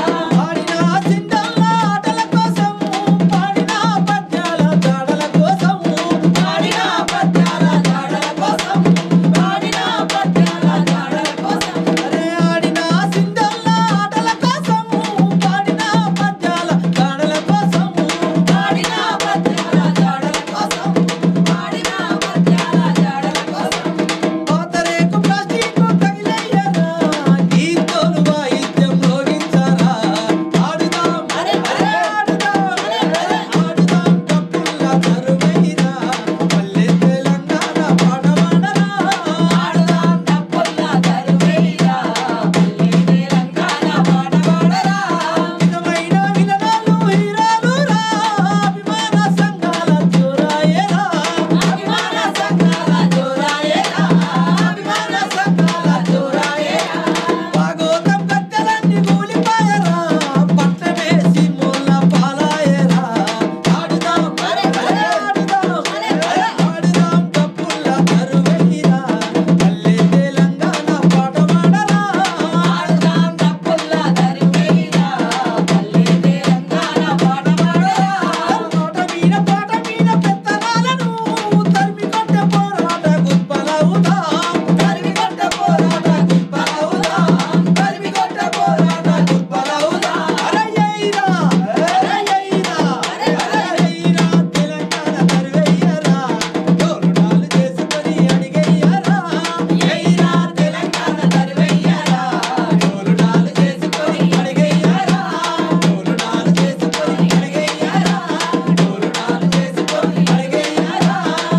[SPEAKER 3] పాడిన సింగళ్ళ ఆటల కోసము పాడిన పద్యాల దాడల కోసము
[SPEAKER 4] పాడిన పద్యాల దాడల కోసం పాడిన పద్యాల దాడల కోసం
[SPEAKER 3] అరే ఆడిన సింగళ్ళ ఆటల కోసము పాడిన పద్యాల దాడల కోసము
[SPEAKER 4] పాడిన పద్యాల దాడల కోసం పాడిన పద్యాల దాడల కోసం
[SPEAKER 3] పాతరేకు ప్లాస్టిక్ తగిలేయరా నీ తోలు వాయిద్యం మోగించరా ఆడుదాం
[SPEAKER 4] అరే, అరే.
[SPEAKER 3] ఆడుదాం
[SPEAKER 4] అరే, అరే.
[SPEAKER 3] ఆడుదాం డప్పుల తరువైరా మళ్ళీ తెలంగాణ పాట పాడరా
[SPEAKER 4] ఆడుదాం డప్పుల్ల దరువేరా మళ్ళీ తెలంగాణ పాట పాడరా
[SPEAKER 3] విధమైన విలనాలు హీరాలురా అభిమాన సంఘాల చూరాయేరా
[SPEAKER 4] అభిమాన సంఘాల జోరాయేరా అభిమాన సంఘాల జోరాయేరా
[SPEAKER 3] భాగోతం కట్టెలన్నీ కూలిపాయరా పట్టమేసి మూల పాలాయరా ఆడుదాం
[SPEAKER 4] అరే, అరే.
[SPEAKER 3] ఆడుదాం
[SPEAKER 4] అరే, అరే.
[SPEAKER 3] ఆడుదాం డప్పుల తరువైరా మళ్ళీ తెలంగాణ పాట పాడరా
[SPEAKER 4] ఆడుదాం డప్పుల్ల దరువేరా మళ్ళీ తెలంగాణ పాట పాడరా
[SPEAKER 3] పాట మీద పాట మీద పెత్తనాలను తరిమి కొట్టే పోరాట గుప్పలవుదాం
[SPEAKER 4] తరిమి కొట్ట పోరాట గుప్పలవుదాం తరిమి కొట్ట పోరాట గుప్పలవుదాం
[SPEAKER 3] అరయ్యైరా అరయ్యైరా
[SPEAKER 4] అరే, అరే.
[SPEAKER 3] అరయ్యైరా తెలంగాణ తరువయ్యరా డోరుడాలు చేసుకొని అడిగయ్యరా
[SPEAKER 4] ఏయిరా తెలంగాణ దరివెయ్యరా డోలుడాలు చేసుకొని అడిగయ్యారా డోలుడాలు చేసుకొని అడిగయ్యారా డోలుడాలు చేసుకొని అడిగయ్యారా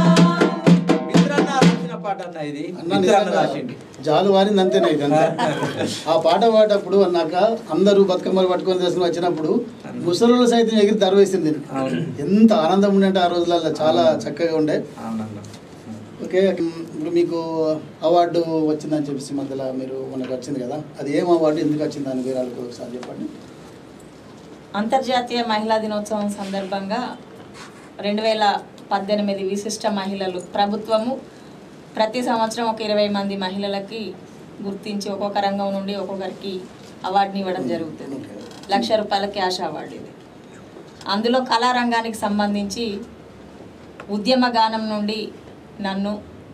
[SPEAKER 3] మిత్రన్న రాసిన పాట అన్న ఇది
[SPEAKER 1] అన్న
[SPEAKER 3] మిత్రన్న
[SPEAKER 1] నిజంగా
[SPEAKER 3] రాసింది
[SPEAKER 1] జాలు వారింది అంతేనా ఇదంతా ఆ పాట పాడేటప్పుడు అన్నాక అందరూ బతుకమ్మలు పట్టుకొని చేసుకుని వచ్చినప్పుడు ముసలులు సైతం ఎగిరి దరవేసింది
[SPEAKER 3] అవును.
[SPEAKER 1] ఎంత ఆనందం ఉండే ఆ రోజులలో చాలా చక్కగా ఉండే
[SPEAKER 3] అవునన్న
[SPEAKER 1] ఓకే ఇప్పుడు మీకు అవార్డు వచ్చిందని చెప్పేసి మధ్యలో మీరు మనకు వచ్చింది కదా అది ఏం అవార్డు ఎందుకు వచ్చింది దాని వివరాలకు ఒకసారి చెప్పండి
[SPEAKER 2] అంతర్జాతీయ మహిళా దినోత్సవం సందర్భంగా రెండు వేల పద్దెనిమిది విశిష్ట మహిళలు ప్రభుత్వము ప్రతి సంవత్సరం ఒక ఇరవై మంది మహిళలకి గుర్తించి ఒక్కొక్క రంగం నుండి ఒక్కొక్కరికి అవార్డుని ఇవ్వడం జరుగుతుంది లక్ష రూపాయల క్యాష్ అవార్డు ఇది అందులో కళారంగానికి సంబంధించి ఉద్యమ గానం నుండి నన్ను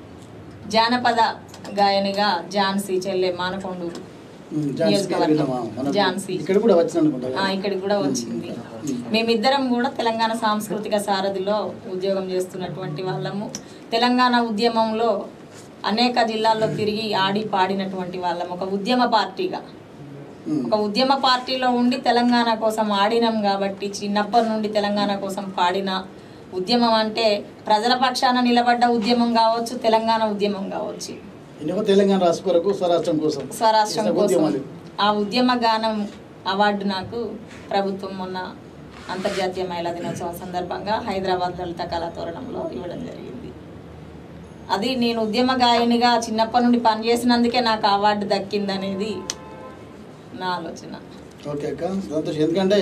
[SPEAKER 2] జానపద గాయనిగా ఝాన్సీ చెల్లె మానకొండూరు
[SPEAKER 1] ఉమ్, ఝాన్సీ
[SPEAKER 2] నియోజకవర్గం.
[SPEAKER 1] గారు విన్నామా? మనకు
[SPEAKER 2] ఝాన్సీ.
[SPEAKER 1] ఇక్కడ కూడా వచ్చిన అనుకుంటా
[SPEAKER 2] ఆ, ఇక్కడికి కూడా వచ్చింది మేమిద్దరం కూడా తెలంగాణ సాంస్కృతిక సారథిలో ఉద్యోగం చేస్తున్నటువంటి వాళ్ళము తెలంగాణ ఉద్యమంలో అనేక జిల్లాల్లో తిరిగి ఆడి పాడినటువంటి వాళ్ళం ఒక ఉద్యమ పార్టీగా
[SPEAKER 1] ఉమ్,
[SPEAKER 2] ఒక ఉద్యమ పార్టీలో ఉండి తెలంగాణ కోసం ఆడినాం కాబట్టి చిన్నప్పటి నుండి తెలంగాణ కోసం పాడిన ఉద్యమం అంటే ప్రజల పక్షాన నిలబడ్డ ఉద్యమం కావచ్చు తెలంగాణ ఉద్యమం కావచ్చు
[SPEAKER 1] ఎన్నో తెలంగాణ రాష్ట్ర కొరకు స్వరాష్ట్రం కోసం
[SPEAKER 2] స్వరాష్ట్రం
[SPEAKER 1] చేసిన
[SPEAKER 2] కోసం
[SPEAKER 1] ఉద్యమాలు.
[SPEAKER 2] ఆ ఉద్యమ గానం అవార్డు నాకు ప్రభుత్వం మొన్న అంతర్జాతీయ మహిళా దినోత్సవం సందర్భంగా హైదరాబాద్ లలిత కళా తోరణంలో ఇవ్వడం జరిగింది అది నేను ఉద్యమ గాయనిగా చిన్నప్పటి నుండి పనిచేసినందుకే నాకు ఆ అవార్డు దక్కిందనేది నా ఆలోచన
[SPEAKER 1] ఓకే అక్క సంతోషం ఎందుకంటే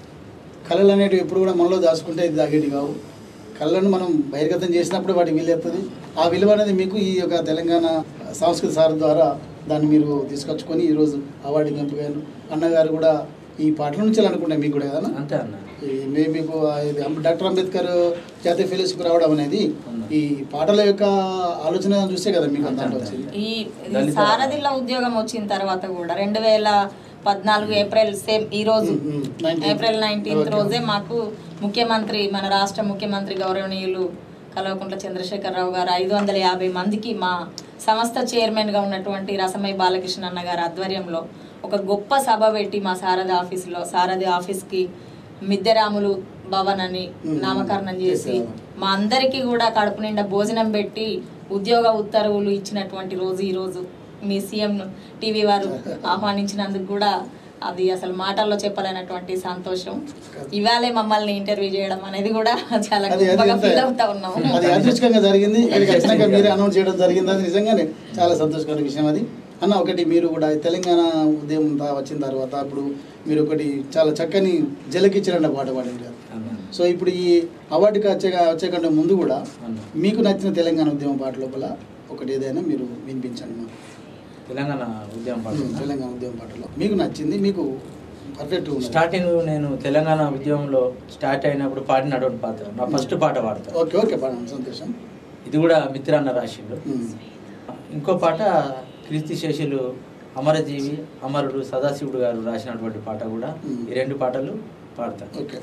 [SPEAKER 1] కళలు అనేటివి ఎప్పుడు కూడా మనలో దాచుకుంటే ఇది దాగేటి కావు కళలను మనం బహిర్గతం చేసినప్పుడు వాటి విలువ ఆ విలువ అనేది మీకు ఈ యొక్క తెలంగాణ సాంస్కృతిక సార్ ద్వారా దాన్ని మీరు తీసుకొచ్చుకొని ఈరోజు అవార్డుకి ఎంపికయ్యారు అన్నగారు కూడా ఈ పాటల నుంచి అనుకుంటా మీకు కూడా కదా
[SPEAKER 3] అంతే అన్న
[SPEAKER 1] ఈ మే మీకు ఆ ఇది అంబ- డాక్టర్ అంబేద్కర్ జాతీయ ఫెలోషిప్ రావడం అనేది ఈ పాటల యొక్క ఆలోచన చూస్తే కదా మీకు అంత వచ్చింది
[SPEAKER 2] ఈ ఈ
[SPEAKER 3] దళిత-
[SPEAKER 2] సారథిలో ఉద్యోగం వచ్చిన తర్వాత కూడా రెండు వేల పద్నాలుగు ఏప్రిల్ సేమ్ ఈ రోజు
[SPEAKER 1] um, um, 19th.
[SPEAKER 2] April nineteenth
[SPEAKER 1] okay.
[SPEAKER 2] రోజే మాకు ముఖ్యమంత్రి మన రాష్ట్ర ముఖ్యమంత్రి గౌరవనీయులు కల్వకుంట్ల చంద్రశేఖరరావు గారు ఐదు వందల యాభై మందికి మా సంస్థ చైర్మన్గా ఉన్నటువంటి రసమయ్య బాలకృష్ణ అన్న గారి ఆధ్వర్యంలో ఒక గొప్ప సభ పెట్టి మా సారథి ఆఫీసులో సారథి ఆఫీస్కి మిద్దెరాములు భవన్ అని
[SPEAKER 1] మ్మ్.
[SPEAKER 2] నామకరణం చేసి
[SPEAKER 1] చేశారు.
[SPEAKER 2] మా అందరికీ కూడా కడుపు నిండా భోజనం పెట్టి ఉద్యోగ ఉత్తర్వులు ఇచ్చినటువంటి రోజు ఈ రోజు మీ సీఎం టీవీ వారు ఆహ్వానించినందుకు కూడా అది అసలు మాటల్లో చెప్పలేనటువంటి సంతోషం ఇవాళే మమ్మల్ని ఇంటర్వ్యూ చేయడం అనేది కూడా చాలా
[SPEAKER 1] అది అది
[SPEAKER 2] గొప్పగా
[SPEAKER 1] ఎంత-
[SPEAKER 2] ఫీల్ అవుతా ఉన్నాము
[SPEAKER 1] అది యాదృచ్ఛికంగా జరిగింది ఇక్కడికి వచ్చినాక మీరే అనౌన్స్ చేయడం జరిగింది అది నిజంగానే చాలా సంతోషకరమైన విషయం అది అన్న ఒకటి మీరు కూడా ఈ తెలంగాణ ఉదయం తా- వచ్చిన తర్వాత అప్పుడు మీరు ఒకటి చాలా చక్కని జలకిచ్చిరండి పాట పాడారు కదా.
[SPEAKER 3] అన్న
[SPEAKER 1] సో ఇప్పుడు ఈ అవార్డుకి వచ్చే వచ్చే కంటే ముందు కూడా
[SPEAKER 3] అన్న.
[SPEAKER 1] మీకు నచ్చిన తెలంగాణ ఉద్యమ పాట లోపల ఒకటి ఏదైనా మీరు వినిపించండి మాకు.
[SPEAKER 3] తెలంగాణ ఉద్యమం
[SPEAKER 1] ఉమ్,
[SPEAKER 3] పాడుతున్నా
[SPEAKER 1] తెలంగాణ ఉద్యమ పాటలో మీకు నచ్చింది మీకు పర్ఫెక్ట్
[SPEAKER 3] స్టార్టింగ్ నేను తెలంగాణ ఉద్యమంలో స్టార్ట్ అయినప్పుడు పాడినటువంటి పాట నా ఫస్ట్ పాట పాడతాను
[SPEAKER 1] ఓకే ఓకే పాడండి సంతోషం
[SPEAKER 3] ఇది కూడా మిత్రాన్న రాసిండు
[SPEAKER 1] ఉమ్,
[SPEAKER 3] ఇంకో పాట క్రీస్తు శేషులు అమరజీవి అమరుడు సదాశివుడు గారు రాసినటువంటి పాట కూడా
[SPEAKER 1] మ్మ్.
[SPEAKER 3] ఈ రెండు పాటలు పాడతాను
[SPEAKER 1] ఓకే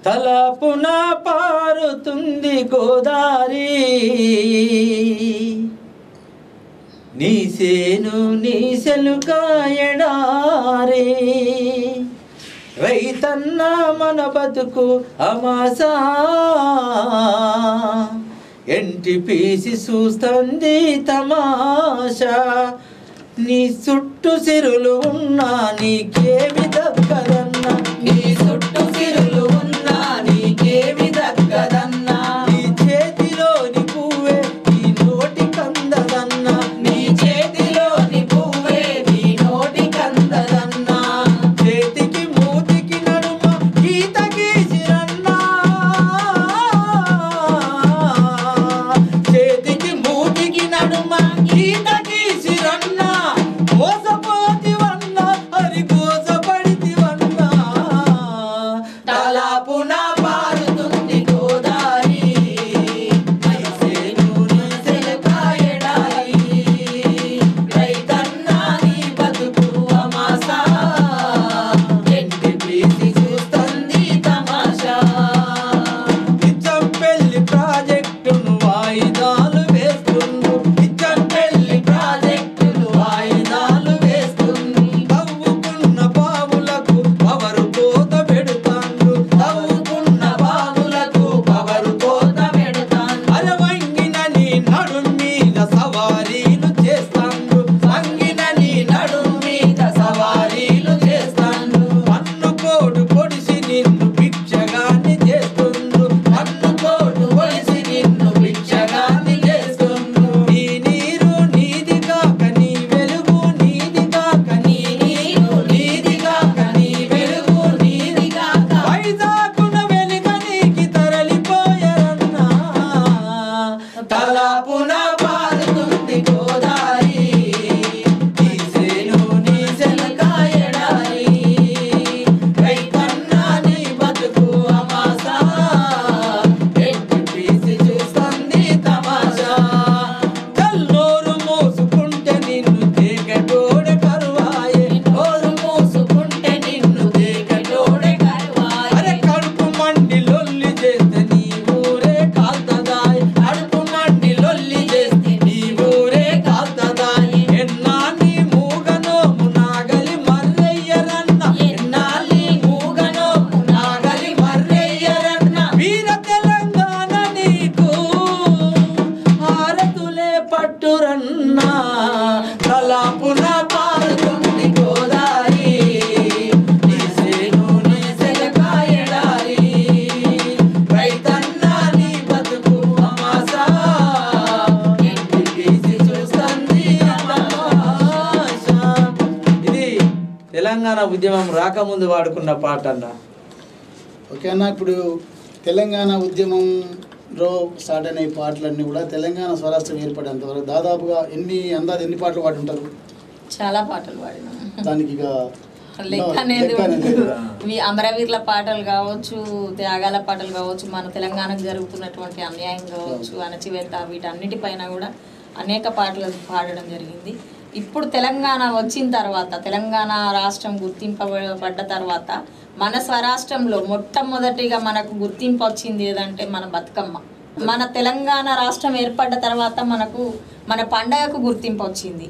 [SPEAKER 3] తలపున పారుతుంది గోదారి నీ సేను నీ సెలుకాయడారే రైతన్న మన బతుకు అమాసా ఎంటి పీసి చూస్తుంది తమాషా నీ చుట్టూ సిరులు ఉన్నా నీకేమి దక్కదన్నా నీ చుట్టూ సిరులు ఉన్నా నీకేమి దక్కదన్నా నీ చేతిలోని పువ్వే నీ నోటి కందదన్నా నీ చేతిలోని పువ్వే నీ నోటి కందదన్నా చేతికి మూతికి నడుమ గీత గీసిరన్నా చేతికి మూతికి నడుమ గీత గీసిరన్నా మోసపోతివన్నా హరి మోసపడితి తెలంగాణ ఉద్యమం రాకముందు వాడుకున్న పాట అన్న
[SPEAKER 1] ఓకే అన్న ఇప్పుడు తెలంగాణ ఉద్యమంలో స్టార్ట్ అయిన ఈ పాటలన్నీ కూడా తెలంగాణ స్వరాష్ట్రం ఏర్పడేంత వరకు దాదాపుగా ఎన్ని అందాది ఎన్ని పాటలు పాడి ఉంటారు
[SPEAKER 2] చాలా పాటలు పాడినాం
[SPEAKER 1] దానికి ఇక
[SPEAKER 2] లెక్క అనేది
[SPEAKER 1] లెక్క అనేది
[SPEAKER 2] ఉండదు.
[SPEAKER 1] లేదు.
[SPEAKER 2] ఈ అమరవీరుల పాటలు కావచ్చు త్యాగాల పాటలు కావచ్చు మన తెలంగాణకు జరుగుతున్నటువంటి అన్యాయం కావచ్చు అణచివేత వీటన్నిటిపైన కూడా అనేక పాటలు పాడడం జరిగింది ఇప్పుడు తెలంగాణ వచ్చిన తర్వాత తెలంగాణ రాష్ట్రం గుర్తింపబడ్డ తర్వాత మన స్వరాష్ట్రంలో మొట్టమొదటిగా మనకు గుర్తింపు వచ్చింది ఏదంటే మన బతుకమ్మ మన తెలంగాణ రాష్ట్రం ఏర్పడ్డ తర్వాత మనకు మన పండగకు గుర్తింపు వచ్చింది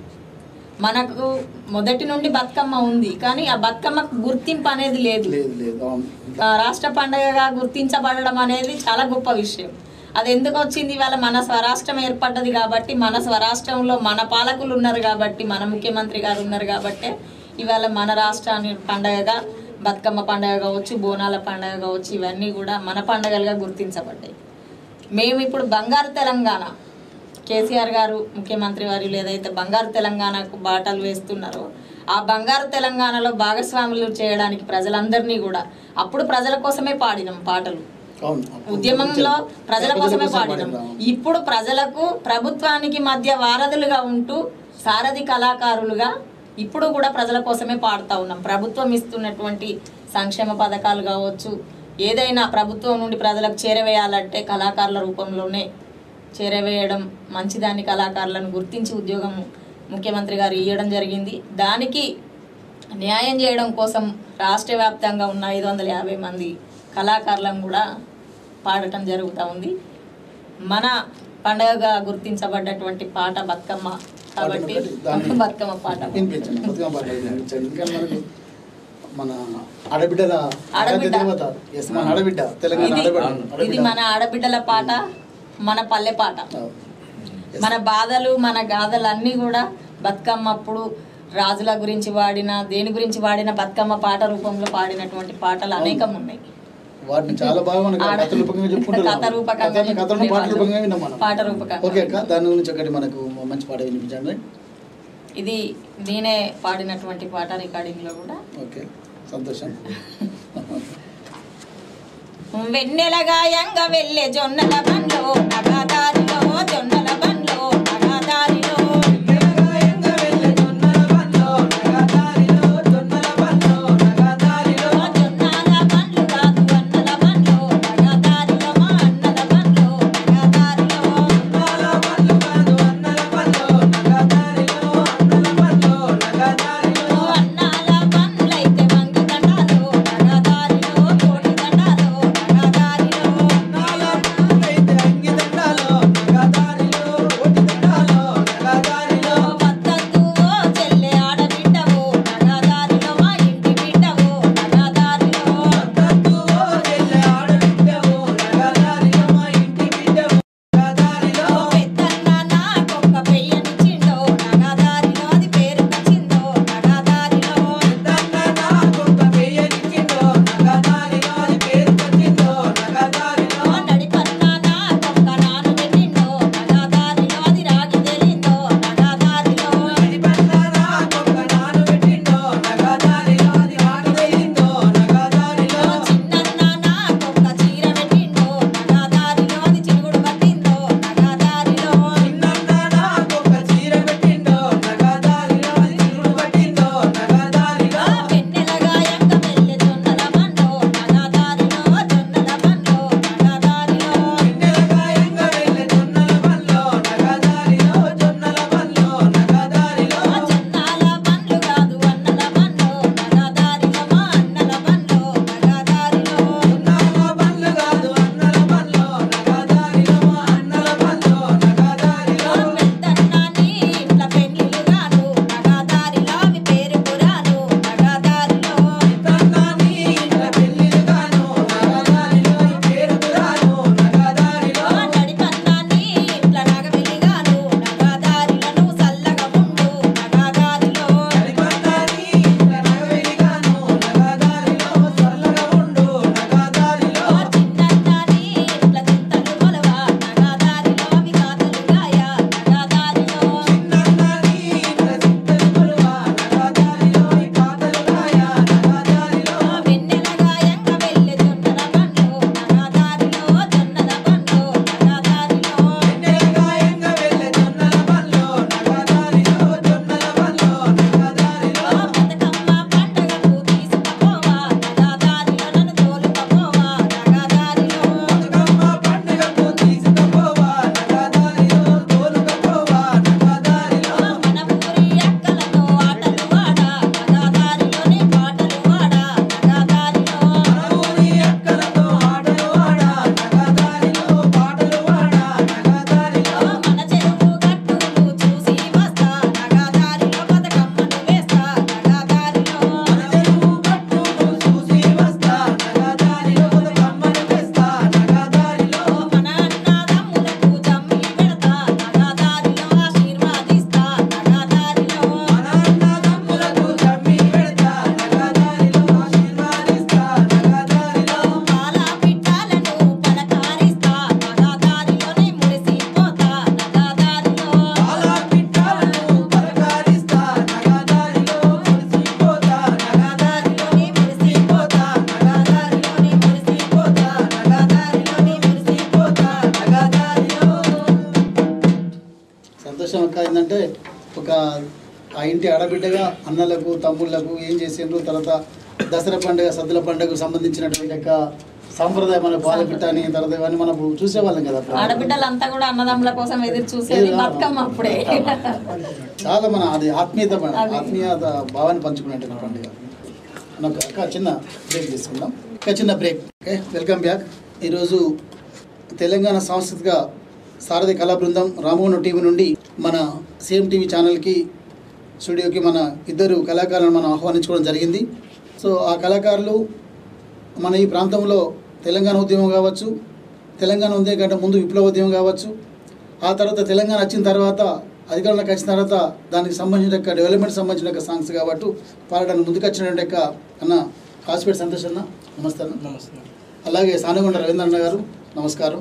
[SPEAKER 2] మనకు మొదటి నుండి బతుకమ్మ ఉంది కానీ ఆ బతుకమ్మకు గుర్తింపు అనేది లేదు
[SPEAKER 1] లేదు లేదు అవును.
[SPEAKER 2] ఆ రాష్ట్ర పండుగగా గుర్తించబడడం అనేది చాలా గొప్ప విషయం అది ఎందుకు వచ్చింది ఇవాళ మన స్వరాష్ట్రం ఏర్పడ్డది కాబట్టి మన స్వరాష్ట్రంలో మన పాలకులు ఉన్నారు కాబట్టి మన ముఖ్యమంత్రి గారు ఉన్నారు కాబట్టి ఇవాళ మన రాష్ట్రాన్ని పండగగా బతుకమ్మ పండగ కావచ్చు బోనాల పండగ కావచ్చు ఇవన్నీ కూడా మన పండగలుగా గుర్తించబడ్డాయి మేము ఇప్పుడు బంగారు తెలంగాణ కేసీఆర్ గారు ముఖ్యమంత్రి వారు ఏదైతే బంగారు తెలంగాణకు బాటలు వేస్తున్నారో ఆ బంగారు తెలంగాణలో భాగస్వాములు చేయడానికి ప్రజలందరినీ కూడా అప్పుడు ప్రజల కోసమే పాడినాం పాటలు
[SPEAKER 1] అవును
[SPEAKER 2] ఉద్యమంలో ప్రజల కోసమే పాడినాం
[SPEAKER 1] పాడినాం.
[SPEAKER 2] ఇప్పుడు ప్రజలకు ప్రభుత్వానికి మధ్య వారధులుగా ఉంటూ సారథి కళాకారులుగా ఇప్పుడు కూడా ప్రజల కోసమే పాడుతూ ఉన్నాం ప్రభుత్వం ఇస్తున్నటువంటి సంక్షేమ పథకాలు కావచ్చు ఏదైనా ప్రభుత్వం నుండి ప్రజలకు చేరవేయాలంటే కళాకారుల రూపంలోనే చేరవేయడం మంచిదాన్ని కళాకారులను గుర్తించి ఉద్యోగం ముఖ్యమంత్రి గారు ఇవ్వడం జరిగింది దానికి న్యాయం చేయడం కోసం రాష్ట్ర వ్యాప్తంగా ఉన్న ఐదు వందల యాభై మంది కళాకారులను కూడా పాడటం జరుగుతూ ఉంది మన పండగగా గుర్తించబడ్డటువంటి పాట బతుకమ్మ కాబట్టి
[SPEAKER 1] ఒకటి దాన్ని
[SPEAKER 2] బతుకమ్మ పాట
[SPEAKER 1] వినిపించండి బతుకమ్మ పాట వినిపించండి ఎందుకంటే మనకు మన ఆడబిడ్డల
[SPEAKER 2] ఆడబిడ్డ.
[SPEAKER 1] దేవత ఎస్ మన ఆడబిడ్డ తెలంగాణ
[SPEAKER 2] ఇది
[SPEAKER 1] ఆడబిడ్డ
[SPEAKER 2] ఇది
[SPEAKER 1] ఆడబిడ్డ.
[SPEAKER 2] మన ఆడబిడ్డల పాట మన పల్లె పాట
[SPEAKER 1] అవును. Yes.
[SPEAKER 2] మన బాధలు మన గాథలు అన్నీ కూడా బతుకమ్మ అప్పుడు రాజుల గురించి వాడిన దేని గురించి వాడిన బతుకమ్మ పాట రూపంలో పాడినటువంటి పాటలు అనేకం ఉన్నాయి
[SPEAKER 1] వాటిని చాలా బాగా మనకు
[SPEAKER 2] ఆడ-
[SPEAKER 1] కథ రూపకంగా చెప్పుకుంటున్నాం
[SPEAKER 2] కథ రూపకంగా
[SPEAKER 1] కథను- కథను పాట
[SPEAKER 2] చెప్పుకునేవాళ్ళు.
[SPEAKER 1] రూపంగా విన్నాం మనం
[SPEAKER 2] పాట రూపకంగా.
[SPEAKER 1] ఓకే అక్క దాని గురించి ఒకటి మనకు మంచి పాట వినిపించండి
[SPEAKER 2] ఇది నేనే పాడినటువంటి పాట రికార్డింగ్ లో కూడా
[SPEAKER 1] ఓకే సంతోషం
[SPEAKER 2] వెన్నెలగాయంగా వెళ్ళే జొన్నల బండ్లో నగదారిలో జొన్నల బండ్లో నగదారిలో
[SPEAKER 4] వెన్నెలగాయంగా వెళ్ళే జొన్నల బండ్లో, నగదారిలో, జొన్నల బండ్లో, నగదారిలో.
[SPEAKER 2] జొన్నల బండ్లు కాదు అన్నల బండ్లో నగదారిలో మా అన్నల బండ్లో నగదారిలో
[SPEAKER 4] జొన్నల బండ్లు కాదు అన్నల బండ్లో, నగదారిలో, అన్నల బండ్లో, నగదారిలో.
[SPEAKER 2] అన్నాల బండ్లైతే వంగి దండాలో నగదారిలో కోడి దండాలో నగదారిలో
[SPEAKER 4] నాల బండ్లైతే అంగి దండాలో, నగదారిలో,
[SPEAKER 1] ఒక ఆ ఇంటి ఆడబిడ్డగా అన్నలకు తమ్ముళ్లకు ఏం చేసిండ్రు తర్వాత దసరా పండుగ సద్దుల పండుగకు సంబంధించినటువంటి యొక్క సాంప్రదాయ మన పాలపిట్ట అని తర్వాత ఇవన్నీ మనం చూసేవాళ్ళం కదా అప్పుడు.
[SPEAKER 2] ఆడబిడ్డలంతా కూడా అన్నదమ్ముల కోసం ఎదురు చూసేది బతుకమ్మ అప్పుడే
[SPEAKER 1] చాలా మన అది ఆత్మీయత మన
[SPEAKER 2] అది.
[SPEAKER 1] ఆత్మీయత భావాన్ని పంచుకునేటువంటి పండుగ మనం ఒక- ఒక చిన్న బ్రేక్ తీసుకుందాం ఒక చిన్న బ్రేక్ ఓకే వెల్కమ్ బ్యాక్ ఈరోజు తెలంగాణ సాంస్కృతిక సారథి కళా బృందం రామోహన్ టీవీ నుండి మన సేమ్ టీవీ ఛానల్కి స్టూడియోకి మన ఇద్దరు కళాకారులను మనం ఆహ్వానించుకోవడం జరిగింది సో ఆ కళాకారులు మన ఈ ప్రాంతంలో తెలంగాణ ఉద్యమం కావచ్చు తెలంగాణ ఉందే కంటే ముందు విప్లవ ఉద్యమం కావచ్చు ఆ తర్వాత తెలంగాణ వచ్చిన తర్వాత అధికారంలోకి వచ్చిన తర్వాత దానికి సంబంధించిన యొక్క డెవలప్మెంట్ సంబంధించిన యొక్క సాంగ్స్ కాబట్టి పాడడానికి ముందుకు వచ్చినటువంటి యొక్క అన్న కాసిపేట సంతోష్ అన్న నమస్తే అన్న
[SPEAKER 5] నమస్తే
[SPEAKER 1] అలాగే సానగొండ రవీంద్రన్న గారు నమస్కారం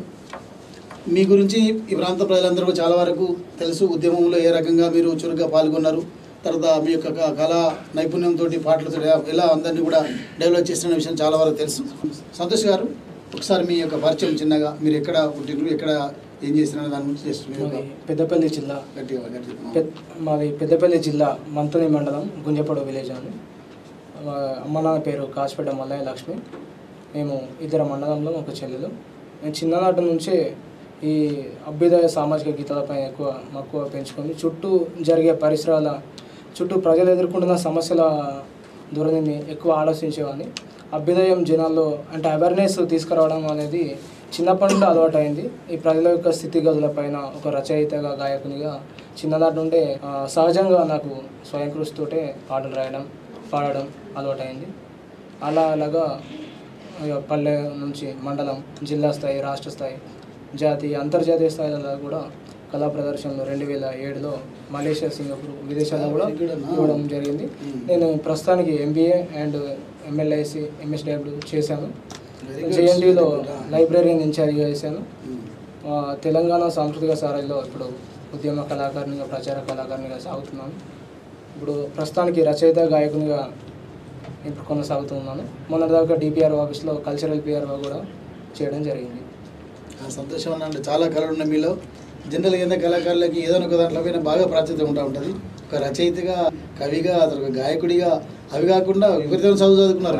[SPEAKER 1] మీ గురించి ఈ ప్రాంత ప్రజలందరికీ చాలా వరకు తెలుసు ఉద్యమంలో ఏ రకంగా మీరు చురుగ్గా పాల్గొన్నారు తర్వాత మీ యొక్క క- కళా నైపుణ్యంతో పాటలతో ఎలా అందరినీ కూడా డెవలప్ చేసిన విషయం చాలా వరకు తెలుసు సంతోష్ గారు ఒకసారి మీ యొక్క పరిచయం చిన్నగా మీరు ఎక్కడ పుట్టినరు ఎక్కడ ఏం చేసిన దాని గురించి చేస్తున్నారు మీ యొక్క
[SPEAKER 5] మాది పెద్దపల్లి జిల్లా
[SPEAKER 1] గట్టిగా గట్టిగా
[SPEAKER 5] పె- మాది పెద్దపల్లి జిల్లా మంతుని మండలం గుంజపడు విలేజ్ అని మా అమ్మ నాన్న పేరు కాసిపేట మల్లయ్య లక్ష్మి మేము ఇద్దరు మండలంలో ఒక చెల్లెలు నేను చిన్ననాటి నుంచే ఈ అభ్యుదయ సామాజిక గీతాలపై ఎక్కువ మక్కువ పెంచుకొని చుట్టూ జరిగే పరిసరాల చుట్టూ ప్రజలు ఎదుర్కొంటున్న సమస్యల ధోరణిని ఎక్కువ ఆలోచించేవాడిని అభ్యుదయం జనాల్లో అంటే అవేర్నెస్ తీసుకురావడం అనేది చిన్నప్పటి నుండి అలవాటు అయింది ఈ ప్రజల యొక్క స్థితిగతుల పైన ఒక రచయితగా గాయకునిగా చిన్ననాటి నుండే ఆ, సహజంగా నాకు స్వయం కృషితోటే పాటలు రాయడం పాడడం అలవాటైంది అలా అలాగా ఇక పల్లె నుంచి మండలం జిల్లా స్థాయి రాష్ట్ర స్థాయి జాతీయ అంతర్జాతీయ స్థాయిలో కూడా కళా ప్రదర్శనలు రెండు వేల ఏడులో మలేషియా సింగపూర్ విదేశాల్లో కూడా
[SPEAKER 1] Very good అన్న.
[SPEAKER 5] ఇవ్వడం జరిగింది
[SPEAKER 1] Hmm.
[SPEAKER 5] నేను ప్రస్తుతానికి ఎంబీఏ అండ్ ఎంఎల్ఐసి ఎంఎస్డబ్ల్యూ చేశాను
[SPEAKER 1] Very good.
[SPEAKER 5] జేఎన్టీలో
[SPEAKER 1] Very good. Ah.
[SPEAKER 5] లైబ్రరీని ఇన్ఛార్జ్గా చేశాను
[SPEAKER 1] ఉమ్.
[SPEAKER 5] ఆ, తెలంగాణ సాంస్కృతిక సారథిలో ఇప్పుడు ఉద్యమ కళాకారునిగా ప్రచార కళాకారునిగా సాగుతున్నాను ఇప్పుడు ప్రస్తుతానికి రచయిత గాయకునిగా ఇప్పుడు కొనసాగుతున్నాను మొన్నటిదాకా డిపిఆర్ ఆఫీస్లో కల్చరల్ పిఆర్ఓ కూడా చేయడం జరిగింది
[SPEAKER 1] ఆ సంతోషం అన్న అంటే చాలా కళలు ఉన్నాయి మీలో జనరల్గా ఏంటంటే కళాకారులకి ఏదైనా ఒక దాంట్లో పైన బాగా ప్రాచుర్యం ఉంటా ఉంటుంది ఒక రచయితగా కవిగా అతను ఒక గాయకుడిగా అవి కాకుండా విపరీతమైన చదువు చదువుకున్నారు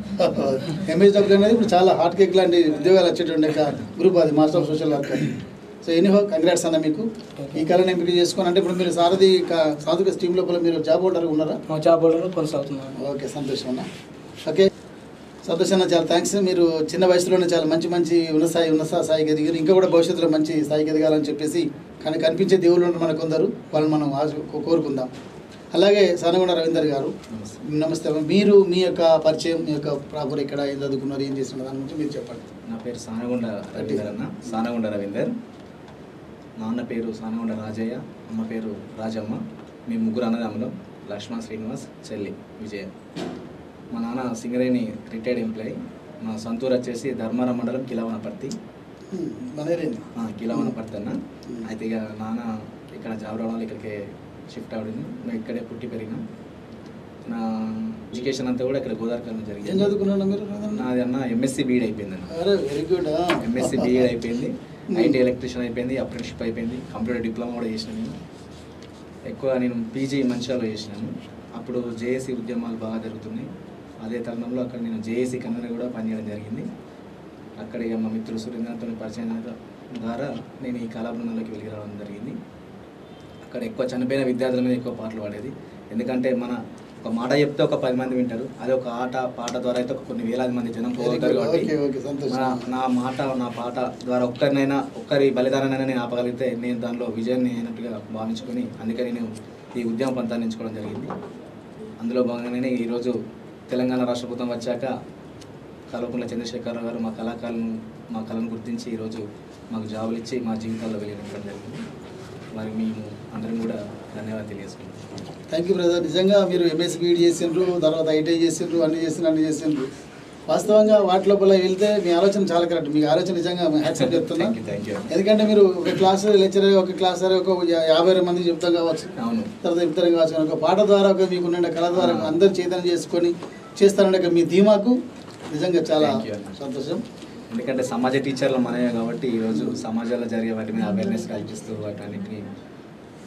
[SPEAKER 1] ఎంఎస్ డబ్ల్యూ అనేది ఇప్పుడు చాలా హాట్ కేక్ లాంటి ఉద్యోగాలు వచ్చేటువంటి ఒక గ్రూప్ అది మాస్టర్ ఆఫ్ సోషల్ వర్క్ అని సో ఎనీహో కంగ్రాట్స్ అన్న మీకు ఈ కళను ఎంపిక చేసుకొని అంటే ఇప్పుడు మీరు సారథి క- సాంస్కృతిక టీం లోపల మీరు జాబ్ హోల్డర్ ఉన్నారా
[SPEAKER 5] మా జాబ్ హోల్డర్ కొనసాగుతున్నాను
[SPEAKER 1] ఓకే సంతోషం అన్న ఓకే సంతోషం అన్న చాలా థ్యాంక్స్ మీరు చిన్న వయసులోనే చాలా మంచి మంచి ఉన్నత స్థాయి ఉన్నత స్థాయికి ఎదిగారు ఇంకా కూడా భవిష్యత్తులో మంచి స్థాయికి ఎదగాలని చెప్పేసి కానీ కనిపించే దేవుళ్ళు ఉన్నారు మనకు కొందరు వాళ్ళని మనం ఆశ- కో- కోరుకుందాం అలాగే సనగొండ రవీందర్ గారు నమస్తే అమ్మ. మీరు మీ యొక్క పరిచయం మీ యొక్క ప్రాపర్ ఎక్కడ ఏం చదువుకున్నారు ఏం చేస్తున్నారు దాని గురించి మీరు చెప్పండి
[SPEAKER 6] నా పేరు సానగుండ రవీందర్ అన్న సానగుండ రవీందర్ నాన్న పేరు సానగుండ రాజయ్య అమ్మ పేరు రాజమ్మ మీ ముగ్గురు అన్నదమ్ములు లక్ష్మణ్ శ్రీనివాస్ చెల్లి విజయ మా నాన్న సింగరేణి రిటైర్డ్ ఎంప్లాయీ మా సొంతూరు వచ్చేసి ధర్మారం మండలం కిలవనపర్తి
[SPEAKER 1] హ్మ్, మనేరేంది
[SPEAKER 6] ఆ, కిలవనపర్తి అన్న అయితే ఇక నాన్న ఇక్కడ జాబ్ రావడం వల్ల ఇక్కడికే షిఫ్ట్ అవ్వడం మేము ఇక్కడే పుట్టి పెరిగినాం నా ఎడ్యుకేషన్ అంతా కూడా ఇక్కడ గోదావరికల్లో
[SPEAKER 1] ఏం
[SPEAKER 6] జరిగింది
[SPEAKER 1] చదువుకున్నారు మీరు రవీంద్ర?
[SPEAKER 6] నాది అన్న ఎంఎస్సి బీడ్ అయిపోయింది అన్న
[SPEAKER 1] అరే వెరీ గుడ్
[SPEAKER 6] ఎంఎస్సి బీఎడ్ అయిపోయింది ఐటీ ఎలక్ట్రీషియన్ అయిపోయింది అప్రెంటిషిప్ అయిపోయింది కంప్యూటర్ డిప్లొమా కూడా చేసిన నేను ఎక్కువ నేను పీజీ మంచిర్యాలలో చేసినాను అప్పుడు జేఏసీ ఉద్యమాలు బాగా జరుగుతున్నాయి అదే తరుణంలో అక్కడ నేను జేఏసీ కన్వీనర్ కూడా పనిచేయడం జరిగింది అక్కడ ఇక మా మిత్రులు సురేంద్రతో పరిచయం ద్వారా నేను ఈ కళా బృందంలోకి వెలిగి రావడం జరిగింది అక్కడ ఎక్కువ చనిపోయిన విద్యార్థుల మీద ఎక్కువ పాటలు పాడేది ఎందుకంటే మన ఒక మాట చెప్తే ఒక పది మంది వింటారు అదే ఒక ఆట పాట ద్వారా అయితే ఒక కొన్ని వేలాది మంది జనం పోగలుగుతారు కాబట్టి
[SPEAKER 1] ఓకే ఓకే సంతోషం
[SPEAKER 6] నా నా మాట నా పాట ద్వారా ఒక్కరినైనా ఒక్కరి బలిదానానైనా నేను ఆపగలిగితే నేను దానిలో విజయాన్ని అయినట్టుగా భావించుకొని అందుకని నేను ఈ ఉద్యమ పంతాన్ని ఎంచుకోవడం జరిగింది అందులో భాగంగానే ఈరోజు తెలంగాణ రాష్ట్ర ప్రభుత్వం వచ్చాక కల్వకుంట్ల చంద్రశేఖరరావు గారు మా కళాకారులను మా కళను గుర్తించి ఈరోజు మాకు జాబులు ఇచ్చి మా జీవితాల్లో వెలిగించడం జరిగింది మరి మేము అందరం కూడా ధన్యవాదాలు తెలియజేసుకుంటాం
[SPEAKER 1] థ్యాంక్ యూ బ్రదర్ నిజంగా మీరు ఎంఎస్ బీఈడి చేసిండ్రు తర్వాత ఐటీఐ చేసిండ్రు అన్ని చేసిండ్రు అన్ని చేసిండ్రు వాస్తవంగా వాటి లోపల వెళ్తే మీ ఆలోచన చాలా కరెక్ట్ మీ ఆలోచన నిజంగా హ్యాట్సప్ చెప్తున్నా
[SPEAKER 6] థ్యాంక్ యూ థ్యాంక్ యూ
[SPEAKER 1] ఎందుకంటే మీరు ఒక క్లాస్ లెక్చరర్ ఒక క్లాస్ ఒక యా- యాభై అరవై మంది చెప్తాం కావచ్చు
[SPEAKER 6] అవును
[SPEAKER 1] తర్వాత చెప్తారు కావచ్చు కానీ ఒక పాట ద్వారా ఒక మీకున్న కళ ద్వారా అందరు చైతన్యం చేసుకొని చేస్తారంటే మీ ధీమాకు నిజంగా చాలా
[SPEAKER 6] Thank you అన్న.
[SPEAKER 1] సంతోషం
[SPEAKER 6] ఎందుకంటే సమాజ టీచర్లు మనమే కాబట్టి ఈరోజు సమాజంలో జరిగే వాటి మీద అవేర్నెస్ కల్పిస్తూ వాటన్నిటిని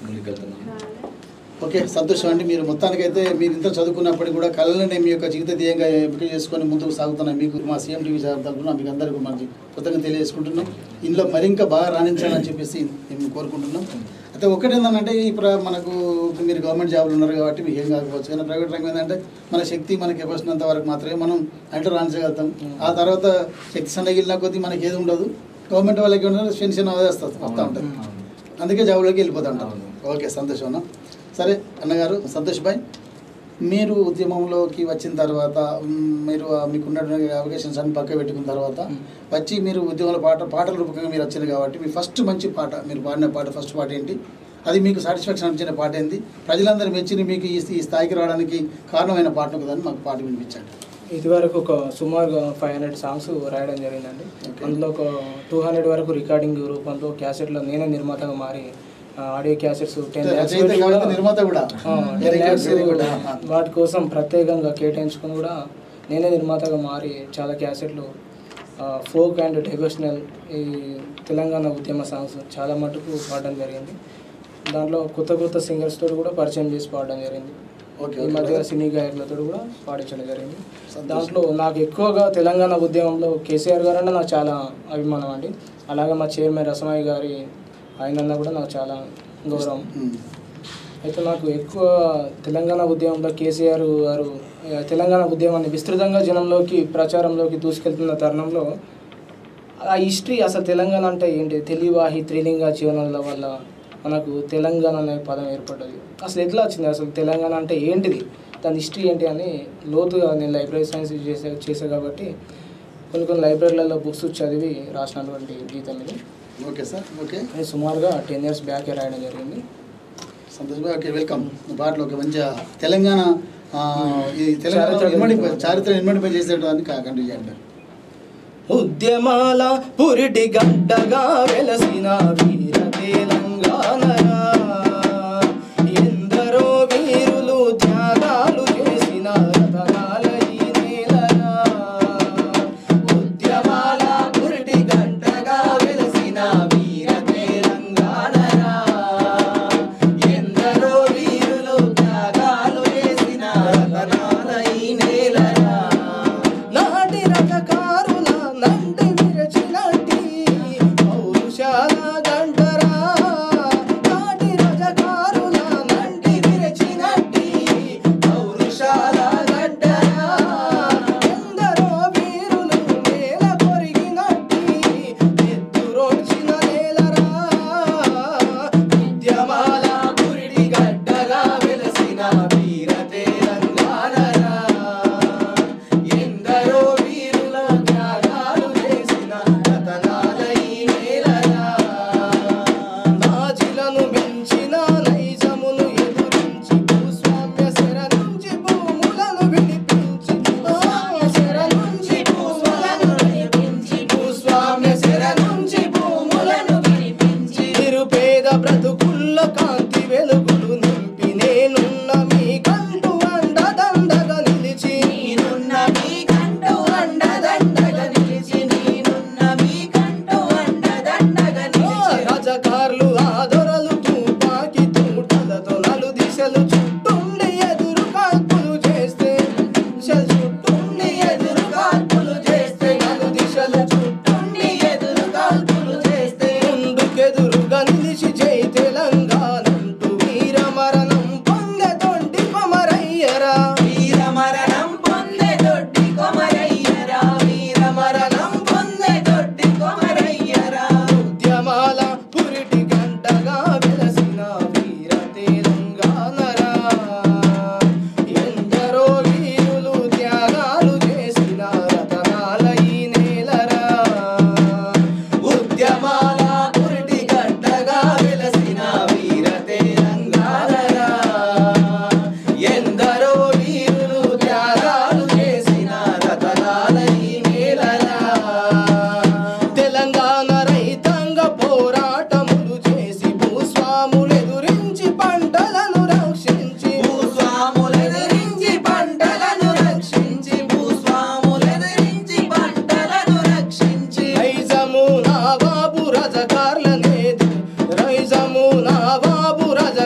[SPEAKER 6] ముందుకెళ్తున్నాను
[SPEAKER 1] ఓకే సంతోషం అండి మీరు మొత్తానికైతే మీరు ఇంత చదువుకున్నప్పటికీ కూడా కళలనే మీ యొక్క జీవిత ధ్యేయంగా ఎంపిక చేసుకొని ముందుకు సాగుతున్న మీకు మా సీఎం టీవీ తరఫున మీకు అందరికీ మంచి కృతజ్ఞత తెలియజేసుకుంటున్నాం ఇందులో మరింక బాగా రాణించాలని చెప్పేసి మేము కోరుకుంటున్నాం అయితే ఒకటి ఏంటంటే ఇప్పుడు మనకు మీరు గవర్నమెంట్ జాబ్లు ఉన్నారు కాబట్టి మీకు ఏం కాకపోవచ్చు కానీ ప్రైవేట్ రంగం ఏంటంటే మన శక్తి మనకి కెపాసిటీ వరకు మాత్రమే మనం అంటే రాణించగలుగుతాం ఆ తర్వాత శక్తి సన్నగిలిన కొద్దీ మనకి ఏది ఉండదు గవర్నమెంట్ వాళ్ళకి ఉండదు పెన్షన్ వస్తూ వస్తూ ఉంటుంది అందుకే జాబ్లోకి వెళ్ళిపోతూ ఉంటాం
[SPEAKER 6] అవును.
[SPEAKER 1] ఓకే సంతోషం అన్న సరే అన్నగారు సంతోష్ భాయ్ మీరు ఉద్యమంలోకి వచ్చిన తర్వాత మ్, మీరు ఆ మీకు ఉన్నటువంటి అవకాశాన్ని అన్ని పక్క పెట్టుకున్న తర్వాత వచ్చి మీరు ఉద్యమంలో పాట పాటల రూపకంగా మీరు వచ్చింది కాబట్టి మీ ఫస్ట్ మంచి పాట మీరు పాడిన పాట ఫస్ట్ పాట ఏంటి అది మీకు సాటిస్ఫాక్షన్ అనిపించిన పాట ఏంటి ప్రజలందరూ మెచ్చి మీకు ఈ ఈ స్థాయికి రావడానికి కారణమైన పాట ఒకదాన్ని మాకు పాట వినిపించండి
[SPEAKER 5] ఇదివరకు ఒక సుమారుగా ఫైవ్ హండ్రెడ్ సాంగ్స్ రాయడం జరిగిందండి
[SPEAKER 1] Okay.
[SPEAKER 5] అందులో ఒక టూ హండ్రెడ్ వరకు రికార్డింగ్ రూపంలో క్యాసెట్లో నేనే నిర్మాతగా మారి ఆ, ఆడియో క్యాసెట్స్ టెన్
[SPEAKER 1] రచయిత కాబట్టి నిర్మాత కూడా Very good, very good. ఆహా.
[SPEAKER 5] వాటి కోసం ప్రత్యేకంగా కేటాయించుకొని కూడా నేనే నిర్మాతగా మారి చాలా క్యాసెట్లు ఫోక్ అండ్ డెవోషనల్ ఈ తెలంగాణ ఉద్యమ సాంగ్స్ చాలా మటుకు పాడడం జరిగింది దాంట్లో కొత్త కొత్త సింగర్స్ తోటి కూడా పరిచయం చేసి పాడడం జరిగింది
[SPEAKER 1] ఓకే
[SPEAKER 5] ఈ
[SPEAKER 1] ఓకే
[SPEAKER 5] మధ్య సినీ గాయకులతో కూడా పాడించడం జరిగింది దాంట్లో నాకు ఎక్కువగా తెలంగాణ ఉద్యమంలో కేసీఆర్ గారు అంటే నాకు చాలా అభిమానం అండి అలాగే మా చైర్మన్ రసమయ్య గారి ఆయన కూడా నాకు చాలా గౌరవం
[SPEAKER 1] మ్.
[SPEAKER 5] అయితే నాకు ఎక్కువ తెలంగాణ ఉద్యమంలో కేసీఆర్ గారు ఆ, తెలంగాణ ఉద్యమాన్ని విస్తృతంగా జనంలోకి ప్రచారంలోకి దూసుకెళ్తున్న తరుణంలో ఆ హిస్టరీ అసలు తెలంగాణ అంటే ఏంటి తెలివాహి త్రిలింగ జీవనాల వల్ల మనకు తెలంగాణ అనే పదం ఏర్పడ్డది అసలు ఎట్లా వచ్చింది అసలు తెలంగాణ అంటే ఏంటిది దాని హిస్టరీ ఏంటి అని లోతుగా నేను లైబ్రరీ సైన్స్ చేసే చేసా కాబట్టి కొన్ని కొన్ని లైబ్రరీలలో బుక్స్ చదివి రాసినటువంటి గీతం ఇది
[SPEAKER 1] ఓకే సార్ ఓకే
[SPEAKER 5] అది సుమారుగా టెన్ ఇయర్స్ బ్యాక్ రాయడం జరిగింది
[SPEAKER 1] సంతోష్ భాయ్ ఓకే వెల్కమ్ పాటలో ఒక మంచి తెలంగాణ ఆ, ఈ తెలంగాణ
[SPEAKER 5] చారిత్రక
[SPEAKER 1] ఇమ్మడి
[SPEAKER 5] గ్రంథం.
[SPEAKER 1] చారిత్ర ఇమ్మడిపై చేసేటువంటి కంటిన్యూ చేయండి
[SPEAKER 5] ఉద్యమాల పురిటి గడ్డగా వెలసిన వీర తెలంగాణరా ఎందరో వీరులు త్యాగాలు చేసిన రతనాల ఈ నేలరా ఉద్యమాల పురిటి గడ్డగా వెలసిన వీర తెలంగాణరా ఎందరో వీరులు త్యాగాలు చేసిన రతనాల ఈ నేలరా నాటి రకకారుల నంటి విరచినట్టి పౌరుషాల గంటరా నాటి రజకారుల నంటి విరచినట్టి పౌరుషాల గంటరా ఎందరో వీరులు నేల కొరిగినట్టి ఎత్తురోడ్చిన నేలరా ఉద్యమాల పురిడి గడ్డగా వెలసిన వీర తెలంగాణరా ఎందరో వీరుల త్యాగాలు చేసిన రతనాల ఈ నేలరా నాజిలను మించిన నైజమును ఎదురించి భూస్వామ్య శర నుంచి భూములను విడిపించి భూస్వామ్య శర నుంచి భూములను విడిపించి భూస్వామ్య శర నుంచి భూములను విడిపించి నిరుపేద బ్రతుకుల్లో కాంతి వెలుగులు నింపి నేనున్న మీ కంటు అండదండగా నిలిచి నేనున్న మీ కంటు అండదండగా నిలిచి నేనున్న మీ కంటు అండదండగా నిలిచి రజకార్లు ఆదొరలు తుపాకి తూటలతో నలు దిశలు చుట్టుండి ఎదురు కాల్పులు చేస్తే దిశలు చుట్టుండి ఎదురు కాల్పులు చేస్తే నలు దిశలు చుట్టుండి ఎదురు కాల్పులు చేస్తే ముందుకెదురుగా నిలిచి జై తెలంగాణంటూ వీర మరణం పొందే తొండి కొమరయ్యరా వీర మరణం పొందే దొడ్డి కొమరయ్యరా వీర మరణం పొందే దొడ్డి కొమరయ్యరా ఉద్యమాల పురిటి గంటగా వెలసిన వీర తెలంగాణరా ఎందరో వీరులు త్యాగాలు చేసిన రతనాల ఈ నేలరా ఉద్యమాల పురిటి గడ్డగా వెలసిన వీర తెలంగాణరా ఎందరో వీరులు త్యాగాలు చేసిన రతనాల ఈ నేలరా తెలంగాణ రైతాంగ పోరాటములు చేసి భూస్వాములు ఎదురించి పంటలను రక్షించి భూస్వాములు ఎదిరించి పంటలను రక్షించి భూస్వాములు ఎదిరించి పంటలను రక్షించి రైజము నా బాబు రజకార్లనేది రైజము నా బాబు రజ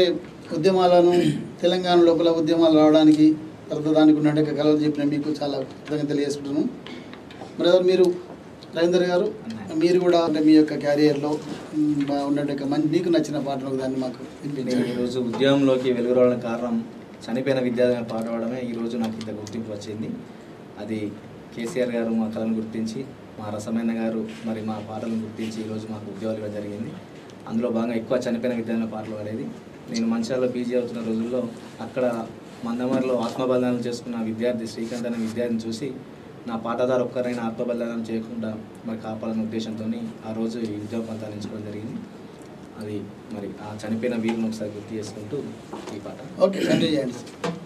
[SPEAKER 1] ఉద్యమాలను తెలంగాణ లోపల ఉద్యమాలు రావడానికి తర్వాత దానికి ఉన్నట్టు కలలు చెప్పిన మీకు చాలా కృతజ్ఞత తెలియజేసుకుంటున్నాను బ్రదర్ మీరు రవీందర్ గారు మీరు కూడా అంటే మీ యొక్క క్యారియర్లో ఉన్నట్టు మంచి మీకు నచ్చిన పాటలు ఒక దాన్ని మాకు
[SPEAKER 6] నేను
[SPEAKER 1] వినిపించండి
[SPEAKER 6] ఈరోజు ఉద్యమంలోకి వెలుగు రావడానికి కారణం చనిపోయిన విద్యార్థులను పాడవడమే ఈరోజు నాకు ఇంత గుర్తింపు వచ్చింది అది కేసీఆర్ గారు మా కళను గుర్తించి మా రసమైన గారు మరి మా పాటలను గుర్తించి ఈరోజు మాకు ఉద్యోగాలు ఇవ్వడం జరిగింది అందులో భాగంగా ఎక్కువ చనిపోయిన విద్యార్థుల పాటలు పాడేది నేను మంచాల్లో పీజీ అవుతున్న రోజుల్లో అక్కడ మందమరిలో ఆత్మబలిదానం చేసుకున్న విద్యార్థి శ్రీకాంత్ అనే విద్యార్థిని చూసి నా పాటదారు ఒక్కరైనా ఆత్మబలిదానం చేయకుండా మరి కాపాడనే ఉద్దేశంతో ఆ రోజు ఈ ఉద్యోగ పంతాలు ఎంచుకోవడం జరిగింది అది మరి ఆ చనిపోయిన వీరుని ఒకసారి గుర్తు చేసుకుంటూ ఈ పాట
[SPEAKER 1] ఓకే కంటిన్యూ చేయండి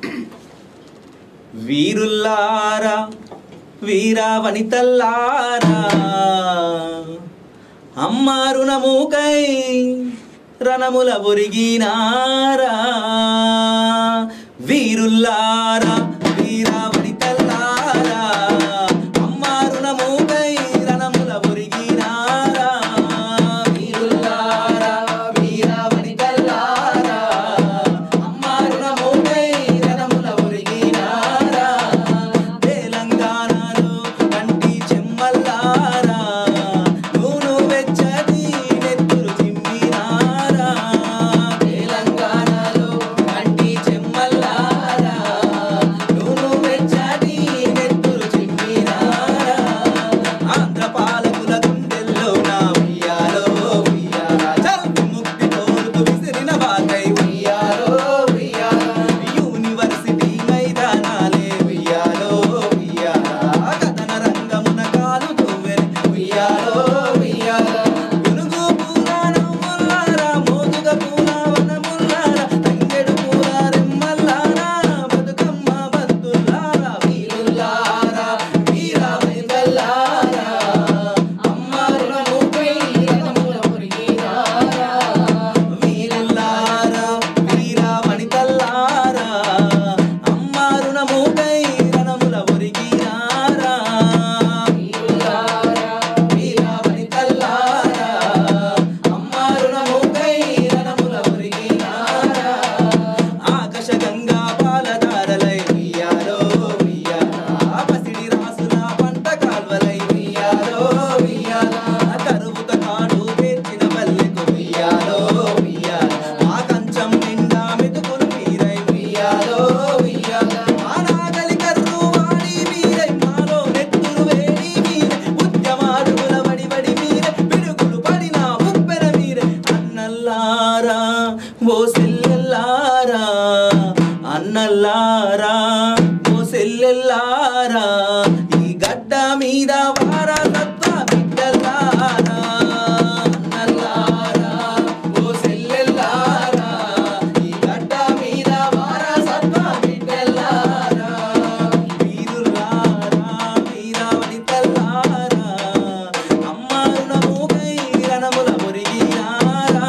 [SPEAKER 6] వీరుల్లారా వీరా వనితల్లారా అమ్మ రుణముకై రణముల ఒరిగినారా వీరుల్లారా వీరా వనితల్లారా అమ్మ రుణముకై రణముల ఒరిగినారా వీరుల్లారా వీరా వనితల్లారా అమ్మ రుణముకై రణముల ఒరిగినారా తెలంగాణలో కంటి చెమ్మల్లారా నూను వెచ్చని నెత్తురు చిమ్మినారా తెలంగాణలో కంటి చెమ్మల్లారా నూను వెచ్చని నెత్తురు చిమ్మినారా ఆంధ్ర పాలకుల గుండెల్లో నా ఉయ్యాలో ఉయ్యాలా చల్లి ముక్తి కోరుతూ విసిరిన బాకై ఉయ్యాలో ఉయ్యాలా యూనివర్సిటీ మైదానాలే ఉయ్యాలో ఉయ్యాలా కథన రంగమున కాలు తువ్వెని ఉయ్యాలో ఉయ్యాలా గునుగు పూల నవ్వులారా మోదుగ పూల వనములారా తంగెడు పూల రెమ్మల్లారా బతుకమ్మ బతులారా వీరులారా వీర వైదల్లారా అమ్మ రుణముపై రణముల మురిగినారా వీరులారా వీర వనితల్లారా అమ్మ రుణముపై రణముల ఒరిగినారా వీరులారా వీర వనితల్లారా అమ్మ రుణముపై రణముల ఒరిగినారా ఆకాశ గంగా పాలధారలై ఉయ్యాలో ఉయ్యాలా పసిడి రాసుల పంట కాల్వలై ఉయ్యాలో ఉయ్యాలా కరువుత కాడు పేర్చిన పల్లెకు ఉయ్యాలో ఉయ్యాలా ఆ కంచం నిండా మెతుకులు మీరై ఉయ్యాలో ఉయ్యాలా ఆ నాగలి కర్రు వాడి మీరై మాలో నెత్తురు వేడి మీరే ఉద్యమాడుగుల వడి వడి మీరే పిడుగులు పడిన ఉప్పెన మీరే అన్నల్లారా ఓ సెల్లెల్లారా అన్నల్లారా ఓ సెల్లెల్లారా ఈ గడ్డ మీద వారసత్వ బిడ్డల్లారా అన్నల్లారా ఓ సెల్లెల్లారా ఈ గడ్డ మీద వారసత్వ బిడ్డల్లారా వీరులారా వీరవనితల్లారా అమ్మ రుణముకై రణముల ఒరిగినారా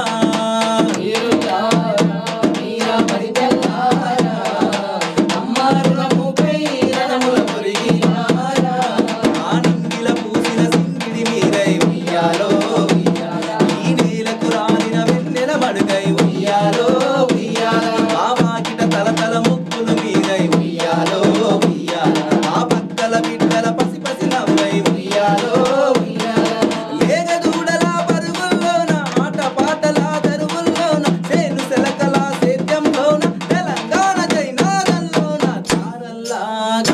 [SPEAKER 6] వీరులారా వీరవనితల్లారా అమ్మ రుణముకై రణముల ఒరిగినారా ఆ నింగిల పూసిన సింగిడి మీరై ఉయ్యాలో ఉయ్యాలా ఈ నేలకు రాలిన వెన్నెల మడుగై ఉయ్యాలో ఉయ్యాలా ఆ వాకిట తల తల ముక్కులు మీరై ఉయ్యాలో ఉయ్యాలా ఆ పక్కల బిడ్డల పసి పసి నవ్వై ఉయ్యాలో ఉయ్యాలా లేగ దూడల పరుగుల్లోన ఆట పాటల దరువుల్లోన సేను సెలకల సేద్యంలోన తెలంగాణ జైనాదంలోన చారల్లాగా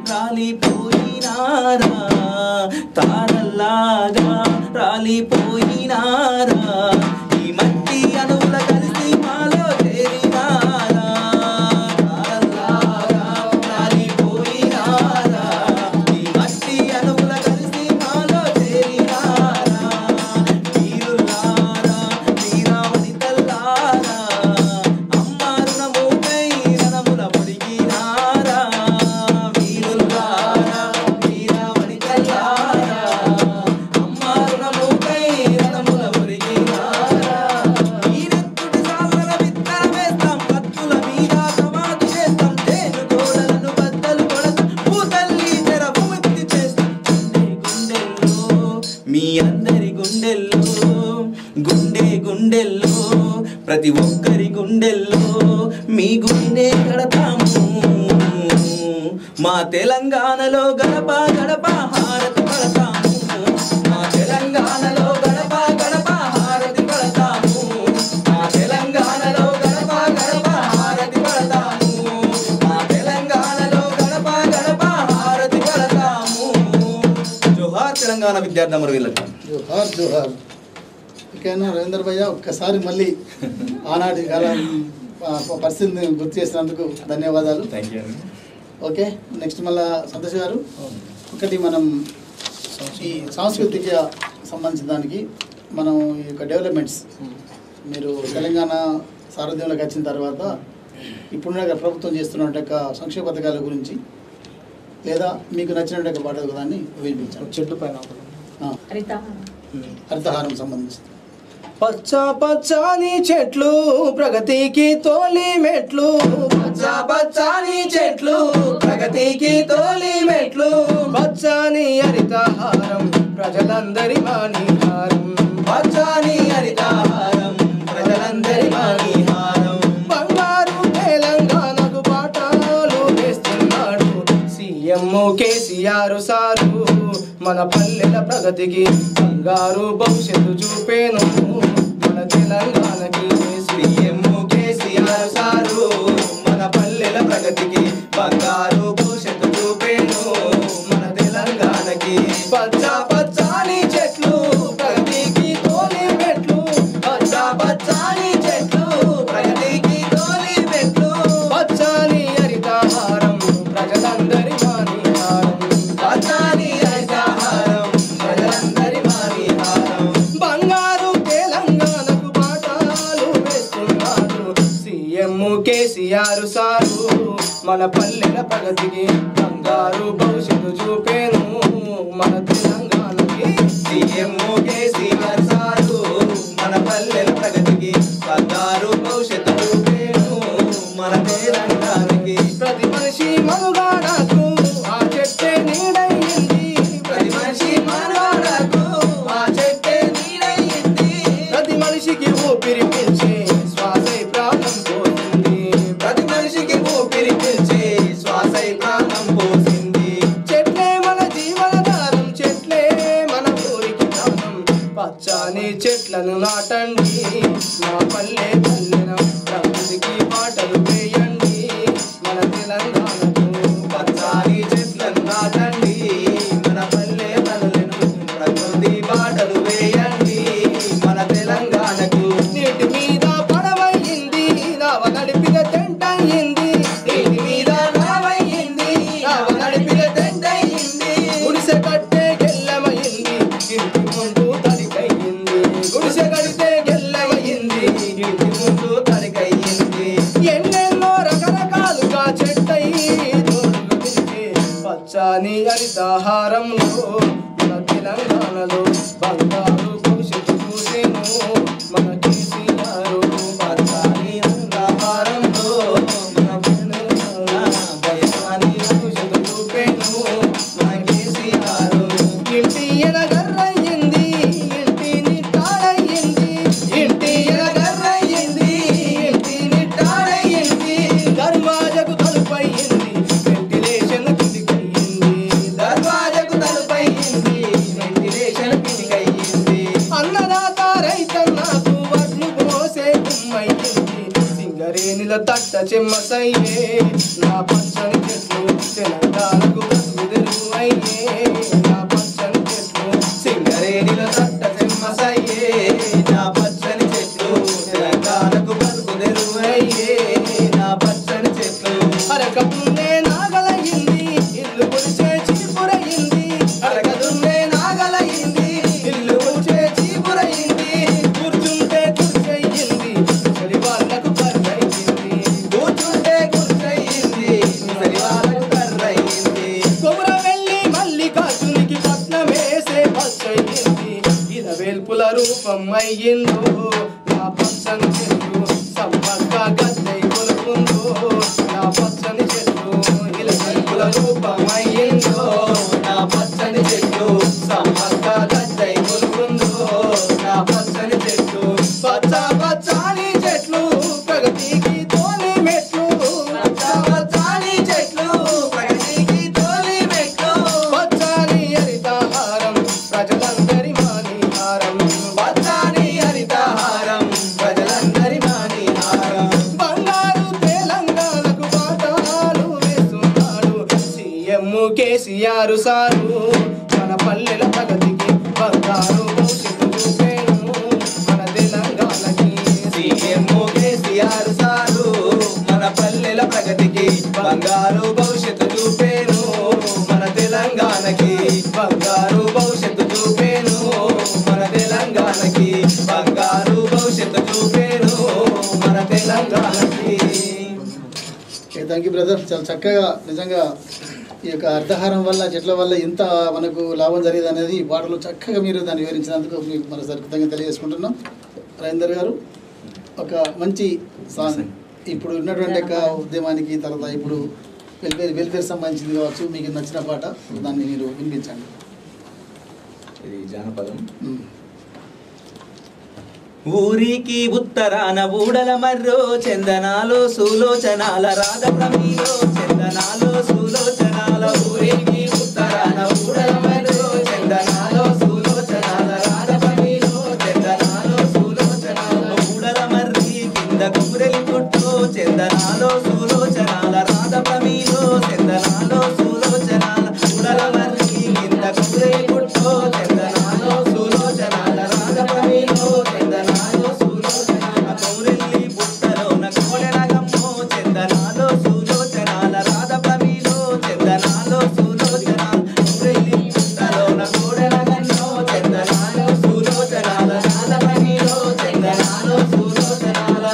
[SPEAKER 6] రాలిపోయినారా తారల్లాగా రాలిపోయినారా ఈ మట్టి అణువుల కలిసి మాలో చేరినారా తారల్లాగా రాలిపోయినారా ఈ మట్టి అణువుల కలిసి మాలో చేరినారా వీరులారా వీరావనితల్లారా అమ్మ రుణముకై రణముల పొడిగినారా వీరులారా వీరావనితల్లారా అమ్మ రుణముకై రణముల పొడిగినారా ఈ నెత్తుటి సాలల విత్తన వేస్తాం కత్తుల మీద సమాధి చేస్తాం తేను గోడలను బద్దలు కొడతాం భూతల్లి తెర విముక్తి చేస్తాం గుండె గుండెల్లో మీ అందరి గుండెల్లో గుండె గుండెల్లో ప్రతి ఒక్కరి గుండె
[SPEAKER 4] గుండెల్లో మీ గుండె కడతాము మా తెలంగాణలో గడప గడప హారతి పడతాము మా తెలంగాణలో గడప గడప హారతి పడతాము మా తెలంగాణలో గడప గడప హారతి పడతాము మా తెలంగాణలో గడప గడప హారతి పడతాము జోహార్ తెలంగాణ విద్యార్థి అమరు వీళ్ళకి
[SPEAKER 1] జోహార్ జోహార్ ఓకేనా రవీంద్ర భయ్య ఒక్కసారి మళ్ళీ ఆనాటి కాలం ఆ, పరిస్థితిని గుర్తు చేసినందుకు ధన్యవాదాలు
[SPEAKER 6] థ్యాంక్ యూ అండి
[SPEAKER 1] ఓకే నెక్స్ట్ మళ్ళా సంతోష్ గారు ఒకటి మనం ఈ సాంస్కృతిక సంబంధించిన దానికి మనం ఈ యొక్క డెవలప్మెంట్స్ మీరు తెలంగాణ సారథ్యంలోకి వచ్చిన తర్వాత ఇప్పుడున్న ప్రభుత్వం చేస్తున్న యొక్క సంక్షేమ పథకాల గురించి లేదా మీకు నచ్చిన యొక్క పాట దాన్ని వినిపించాను
[SPEAKER 5] చెట్టు పైన ఒకటి.
[SPEAKER 1] ఆ,
[SPEAKER 2] హరిత
[SPEAKER 1] హరితహారం సంబంధించి
[SPEAKER 5] పచ్చ పచ్చని చెట్లు ప్రగతికి తోలి మెట్లు పచ్చ పచ్చని చెట్లు ప్రగతికి తోలి మెట్లు పచ్చని హరితహారం ప్రజలందరి మానిహారం
[SPEAKER 4] పచ్చని హరితాహారం ప్రజలందరి మానిహారం
[SPEAKER 5] బంగారు తెలంగాణకు పాఠాలు వేస్తున్నాడు సీఎం కేసీఆర్ సారు మన పల్లెల ప్రగతికి బంగారు భవిష్యత్తు చూపేను మన తెలంగాణకి
[SPEAKER 4] సీఎం కేసీఆర్ సారు మన పల్లెల ప్రగతికి బంగారు భవిష్యత్తు చూపేను మన తెలంగాణకి
[SPEAKER 5] పచ్చ పచ్చని చెట్లు ప్రగతికి తోలి మెట్లు
[SPEAKER 4] పచ్చ పచ్చని చెట్లు ప్రగతికి తోలి మెట్లు
[SPEAKER 5] పచ్చని హరితహారం ప్రజలందరి మానిహారం
[SPEAKER 4] పచ్చని హరితాహారం ప్రజలందరి మానిహారం
[SPEAKER 5] బంగారు తెలంగాణకు పాఠాలు వేస్తున్నాడు సీఎం కేసీఆర్ సారు మన పల్లెల ప్రగతికి బంగారు భవిష్యత్తు చూపేను మన తెలంగాణకి
[SPEAKER 4] సీఎం కేసీఆర్ సారు మన పల్లెల ప్రగతికి బంగారు భవిష్యత్తు చూపేను మన తెలంగాణకి
[SPEAKER 5] ప్రతి మనిషి మనుగాడకు ఆ చెట్టే నీడయింది
[SPEAKER 4] ప్రతి మనిషి మానవాడకు ఆ చెట్టే నీడయింది
[SPEAKER 5] ప్రతి మనిషికి ఊపిరి పీల్చే శ్వాసై ప్రాణం పోతుంది
[SPEAKER 4] ప్రతి మనిషికి ఊపిరి పిలిచే శ్వాసై ప్రాణం పోసింది
[SPEAKER 5] చెట్లే మన జీవనధారం చెట్లే మన ఊరికి ప్రాణం పచ్చని చెట్లను నాటండి మా పల్లె పల్లెన ప్రకృతికి పాటలు వేయండి మన తెలంగాణకు
[SPEAKER 4] పచ్చాని చెట్లను నాటండి మన పల్లె పల్లెను ప్రకృతి బాటలు వేయండి మన తెలంగాణకు
[SPEAKER 5] నీటి మీద పడవయింది నావ నడిపిన తెంటయింది
[SPEAKER 4] నీటి మీద నావయ్యింది నావ నడిపిన తెంటయింది
[SPEAKER 5] గుడిసె కట్టే గెల్లమయింది ఇంటి ముందు తడికయింది గుడిసె కడితే గెల్లమయింది
[SPEAKER 4] ఇంటి ముందు తడికయ్యింది
[SPEAKER 5] ఎన్నెన్నో రకరకాలుగా చెట్టై తోడులు తిరిగే పచ్చని హరితహారంలో మన తెలంగాణలో బంగారు భవిష్యత్తు చూసేను మన కేసీఆర్
[SPEAKER 4] పచ్చాని ఆహారంలో మన తెలంగాణ భయసాని భవిష్యత్తు చూపేను మన కేసీఆర్
[SPEAKER 5] ఇంటి ఎనగర్రయ్యింది ఇంటి నిట్టాడయ్యింది ఇంటి ఎనగర్రయ్యింది ఇంటి నిట్టాడయ్యింది దర్వాజకు తలుపయ్యింది వెంటిలేషన్ కిటికయ్యింది
[SPEAKER 4] దర్వాజకు తలుపయ్యింది వెంటిలేషన్ కిటికయ్యింది
[SPEAKER 5] అన్నదాత రైతన్నకు వడ్లు పోసే కుమ్మయ్యింది సింగరేణిల తట్ట చెమ్మసయ్యే నా పచ్చని చెట్లు తెలంగాణకు బతుకుదెరువు అయ్యే నా పచ్చని చెట్లు
[SPEAKER 4] సింగరేణిలో తట్ట చెమ్మసయ్యే నా పచ్చని చెట్లు తెలంగాణకు బతుకు తెరువయ్యే నా పచ్చని చెట్లు
[SPEAKER 5] అరకపున్నే నాగలయ్యింది ఇల్లు పొడిచే చీపురయ్యింది
[SPEAKER 4] అరగదున్నే నాగలయ్యింది ఇల్లు కూర్చే చీపురయ్యింది
[SPEAKER 5] కూర్చుంటే కుర్చయ్యింది ముసలి వాళ్ళకు కర్రయ్యింది
[SPEAKER 4] కూర్చుంటే కూర్చయింది ముసలి వాళ్ళకు కర్రయ్యింది
[SPEAKER 5] కొమర వెళ్ళి మల్లికార్జునికి పట్నం వేసే పచ్చయ్యింది ఇల వేల్పుల రూపం అయ్యిందో నా పచ్చని చెట్టు సమ్మక్క గద్దై కొలుకుందో నా పచ్చని చెట్టు ఇల వేల్పుల రూపం అయ్యిందో
[SPEAKER 4] నా పచ్చని చెట్లు సమ్మక్క గద్దై కొలుకుందో నా పచ్చని చెట్లు
[SPEAKER 5] పచ్చ పచ్చని చెట్లు ప్రగతి కేసీఆర్ సారు మన పల్లెల ప్రగతికి బంగారు భవిష్యత్తు చూపేను మన తెలంగాణకి
[SPEAKER 4] సీఎం కేసీఆర్ సారు మన పల్లెల ప్రగతికి బంగారు భవిష్యత్తు చూపేను మన తెలంగాణకి బంగారు భవిష్యత్తు చూపేను మన తెలంగాణకి బంగారు భవిష్యత్తు చూపేను మన తెలంగాణకి
[SPEAKER 1] థ్యాంక్ యూ బ్రదర్ చాలా చక్కగా నిజంగా ఈ యొక్క అర్ధహారం వల్ల చెట్ల వల్ల ఎంత మనకు లాభం జరిగేది అనేది ఈ పాటలో చక్కగా మీరు దాన్ని వివరించినందుకు మీకు మరోసారి కృతజ్ఞత తెలియజేసుకుంటున్నాం రవీందర్ గారు ఒక మంచి సాంగ్ ఇప్పుడు ఉన్నటువంటి యొక్క ఉద్యమానికి తర్వాత ఇప్పుడు వెల్ఫేర్ వెల్ఫేర్ సంబంధించింది కావచ్చు మీకు నచ్చిన పాట దాన్ని మీరు వినిపించండి
[SPEAKER 6] ఇది జానపదం
[SPEAKER 1] ఉమ్.
[SPEAKER 4] ఊరికి ఉత్తరాన ఊడల మర్రో చందనాలు సులోచనాల రాధప్రమీలో చందనాలు సులోచనాల ఊరికి ఉత్తరాన ఊడల మర్రో చందనాలు సులోచనాల రాధప్రమీలో చందనాలు సులోచనాల ఊడల మర్రి కింద కుమ్రెలి పుట్టు చందనాలు సులోచనాల రాధప్రమీలో చందనాలు సులోచనాల ఊడల మర్రి కింద కుమ్రెలి పుట్టు చందనాలు సులోచనాల రాధప్రమీలో చందనాలు సులోచనాల కౌరెల్లి పుట్టలోన కోడెనగమ్మో చందనాలు సులోచనాల రాధప్రమీలో చందనాలు సులోచనాల కౌరెల్లి పుట్టలోన కోడెనగన్నో చందనాలు సులోచనాల రాధప్రమీలో చందనాలు సులోచనాల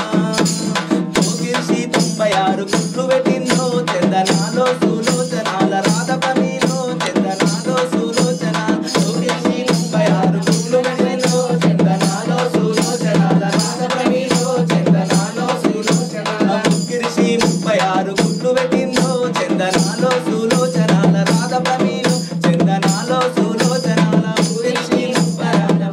[SPEAKER 4] తోకిర్సి తొంభై ఆరు కుట్లు పెట్టిందో చందనాలో సులోచనాల రాధపమిలో చందనాలో సులోచనాల తోకిర్సి తొంభై ఆరు కుట్లు పెట్టిందో చందనాలో సులోచనాల రాధపమిలో చందనాలో సులోచనాల తోకిర్సి ముప్పై ఆరు కుట్లు పెట్టిందో చందనాలో సులోచనాల రాధపమిలో చందనాలో సులోచనాల తోకిర్సి ముప్పై ఆరు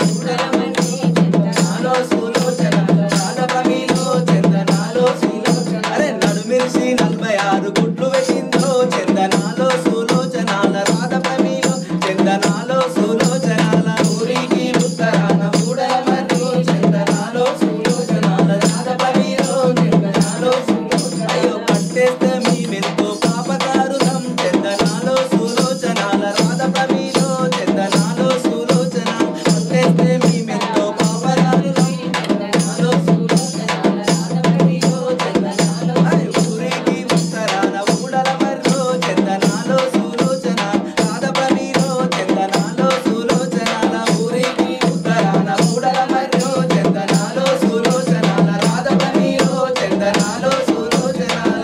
[SPEAKER 4] చందనాలో సులోచనాల రాధపమిలో చందనాలో సులోచన అరే నడుమిరిసి నలభై ఆరు గుట్లు పెట్టిందో చందనాలో సులోచనాల రాధపమిలో చందనాలో సులోచనాల ఊరికి ఉత్తరాన ఊడల మర్రి చందనాలో సులోచనాల రాధపమిలో చందనాలో సులోచన అయ్యో పట్టేస్తే మీ మెంతో పాపకారుతం చందనాలో సులోచనాల రాధపమిలో చందనాలో సులోచన పట్టేస్తే మీ మెంతో పాపకారుతం చందనాలో సులోచనాల రాధపమిలో చందనాలో అయ్యో ఊరికి ఉత్తరాన ఊడల మర్రో చందనాలో సులోచన రాధపమిలో చందనాలో సులోచనాల ఊరికి ఉత్తరాన ఊడల మర్రో చందనాలో సులోచనాల రాధపమిలో చందనాలో సులోచనాల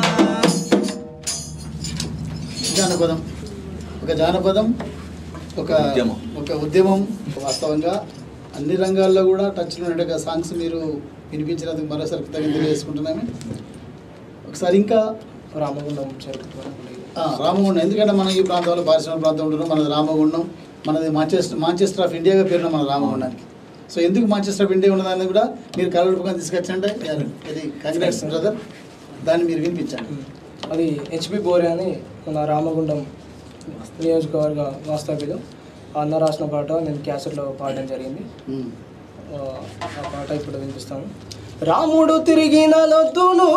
[SPEAKER 1] జానపదం ఒక జానపదం ఒక
[SPEAKER 6] ఉద్యమం.
[SPEAKER 1] ఒక ఉద్యమం వాస్తవంగా అన్ని రంగాల్లో కూడా టచ్లో ఉండే సాంగ్స్ మీరు వినిపించినందుకు మరోసారి కృతజ్ఞత తెలియజేసుకుంటున్నాము ఒకసారి ఇంకా
[SPEAKER 5] రామగుండం చెరుకు
[SPEAKER 1] ఆ, రామగుండం ఎందుకంటే మనం ఈ ప్రాంతంలో పారిశ్రామిక ప్రాంతం ఉంటున్నాం మనది రామగుండం మనది మాంచెస్టర్ మాంచెస్టర్ ఆఫ్ ఇండియాగా పేరున మన రామగుండానికి సో ఎందుకు మాంచెస్టర్ ఆఫ్ ఇండియా ఉన్నదాన్ని కూడా మీరు కలవడుపుగా తీసుకొచ్చండి ఇది కంగ్రాట్స్ బ్రదర్ దాన్ని మీరు వినిపించండి
[SPEAKER 5] అది హెచ్పి బోరే అని మన రామగుండం నియోజకవర్గ వాస్తవ్యులు ఆ అన్న రాసిన పాట నేను క్యాసెట్లో పాడడం జరిగింది
[SPEAKER 1] ఉమ్.
[SPEAKER 5] ఆ ఆ పాట ఇప్పుడు వినిపిస్తాను రాముడు తిరిగిన లొద్దులు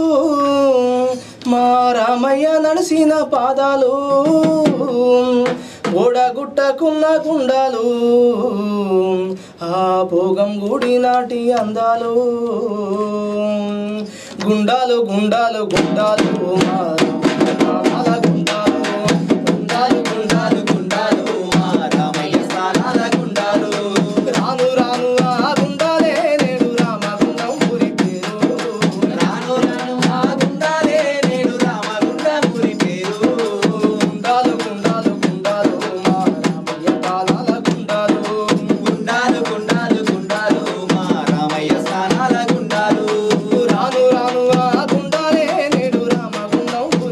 [SPEAKER 5] మా రామయ్య నడిసిన పాదాలు ఓడగుట్టకున్న గుండాలు ఆ భోగం గుడి నాటి అందాలు గుండాలు గుండాలు గుండాలు మా రామయ్య పాదాల గుండాలు గుండాలు గుండాలు గుండాలు
[SPEAKER 4] మా రామయ్య స్థానాల గుండాలు
[SPEAKER 5] రాను రాను ఆ గుండాలే నేడు రామగుండం ఊరి పేరు
[SPEAKER 4] రాను రాను ఆ గుండాలే నేడు రామగుండపురి పేరు
[SPEAKER 5] గుండాలు గుండాలు గుండాలు మా రామయ్య పాదాల గుండాలు
[SPEAKER 4] గుండాలు గుండాలు గుండాలు మా రామయ్య స్థానాల గుండాలు
[SPEAKER 5] రాను రాను ఆ గుండాలే నేడు రామగుండం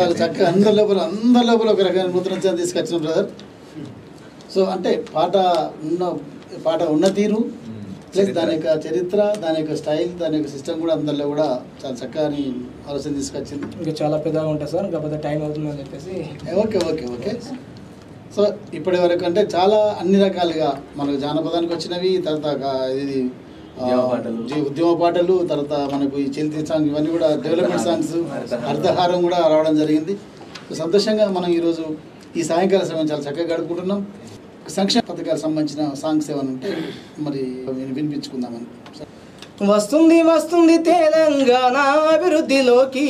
[SPEAKER 1] చాలా చక్కగా అందరి లోపల అందరి లోపల ఒక రకమైన నూతనోత్సాహం తీసుకొచ్చిన బ్రదర్ సో అంటే పాట ఉన్న పాట ఉన్న తీరు ప్లస్ దాని యొక్క చరిత్ర దాని యొక్క స్టైల్ దాని యొక్క సిస్టమ్ కూడా అందరిలో కూడా చాలా చక్కగా ఆలోచన తీసుకొచ్చింది
[SPEAKER 5] ఇంకా చాలా పెద్దగా ఉంటుంది సార్ కాకపోతే టైం అవుతుందని చెప్పేసి
[SPEAKER 1] ఓకే ఓకే ఓకే సో ఇప్పటి వరకు అంటే చాలా అన్ని రకాలుగా మనకు జానపదానికి వచ్చినవి తర్వాత గా- ఇది ఆ,
[SPEAKER 6] ఉద్యమ పాటలు.
[SPEAKER 1] జీ- ఉద్యమ పాటలు తర్వాత మనకు ఈ చలితి సాంగ్ ఇవన్నీ కూడా డెవలప్మెంట్ సాంగ్స్
[SPEAKER 6] అర్థహారం.
[SPEAKER 1] అర్ధహారం కూడా రావడం జరిగింది సో సంతోషంగా మనం ఈరోజు ఈ సాయంకాల సమయం చాలా చక్కగా గడుపుకుంటున్నాం సంక్షేమ పథకాలకు సంబంధించిన సాంగ్స్ ఏమైనా ఉంటే మరి విని- వినిపించుకుందామని
[SPEAKER 5] వస్తుంది వస్తుంది తెలంగాణ అభివృద్ధిలోకి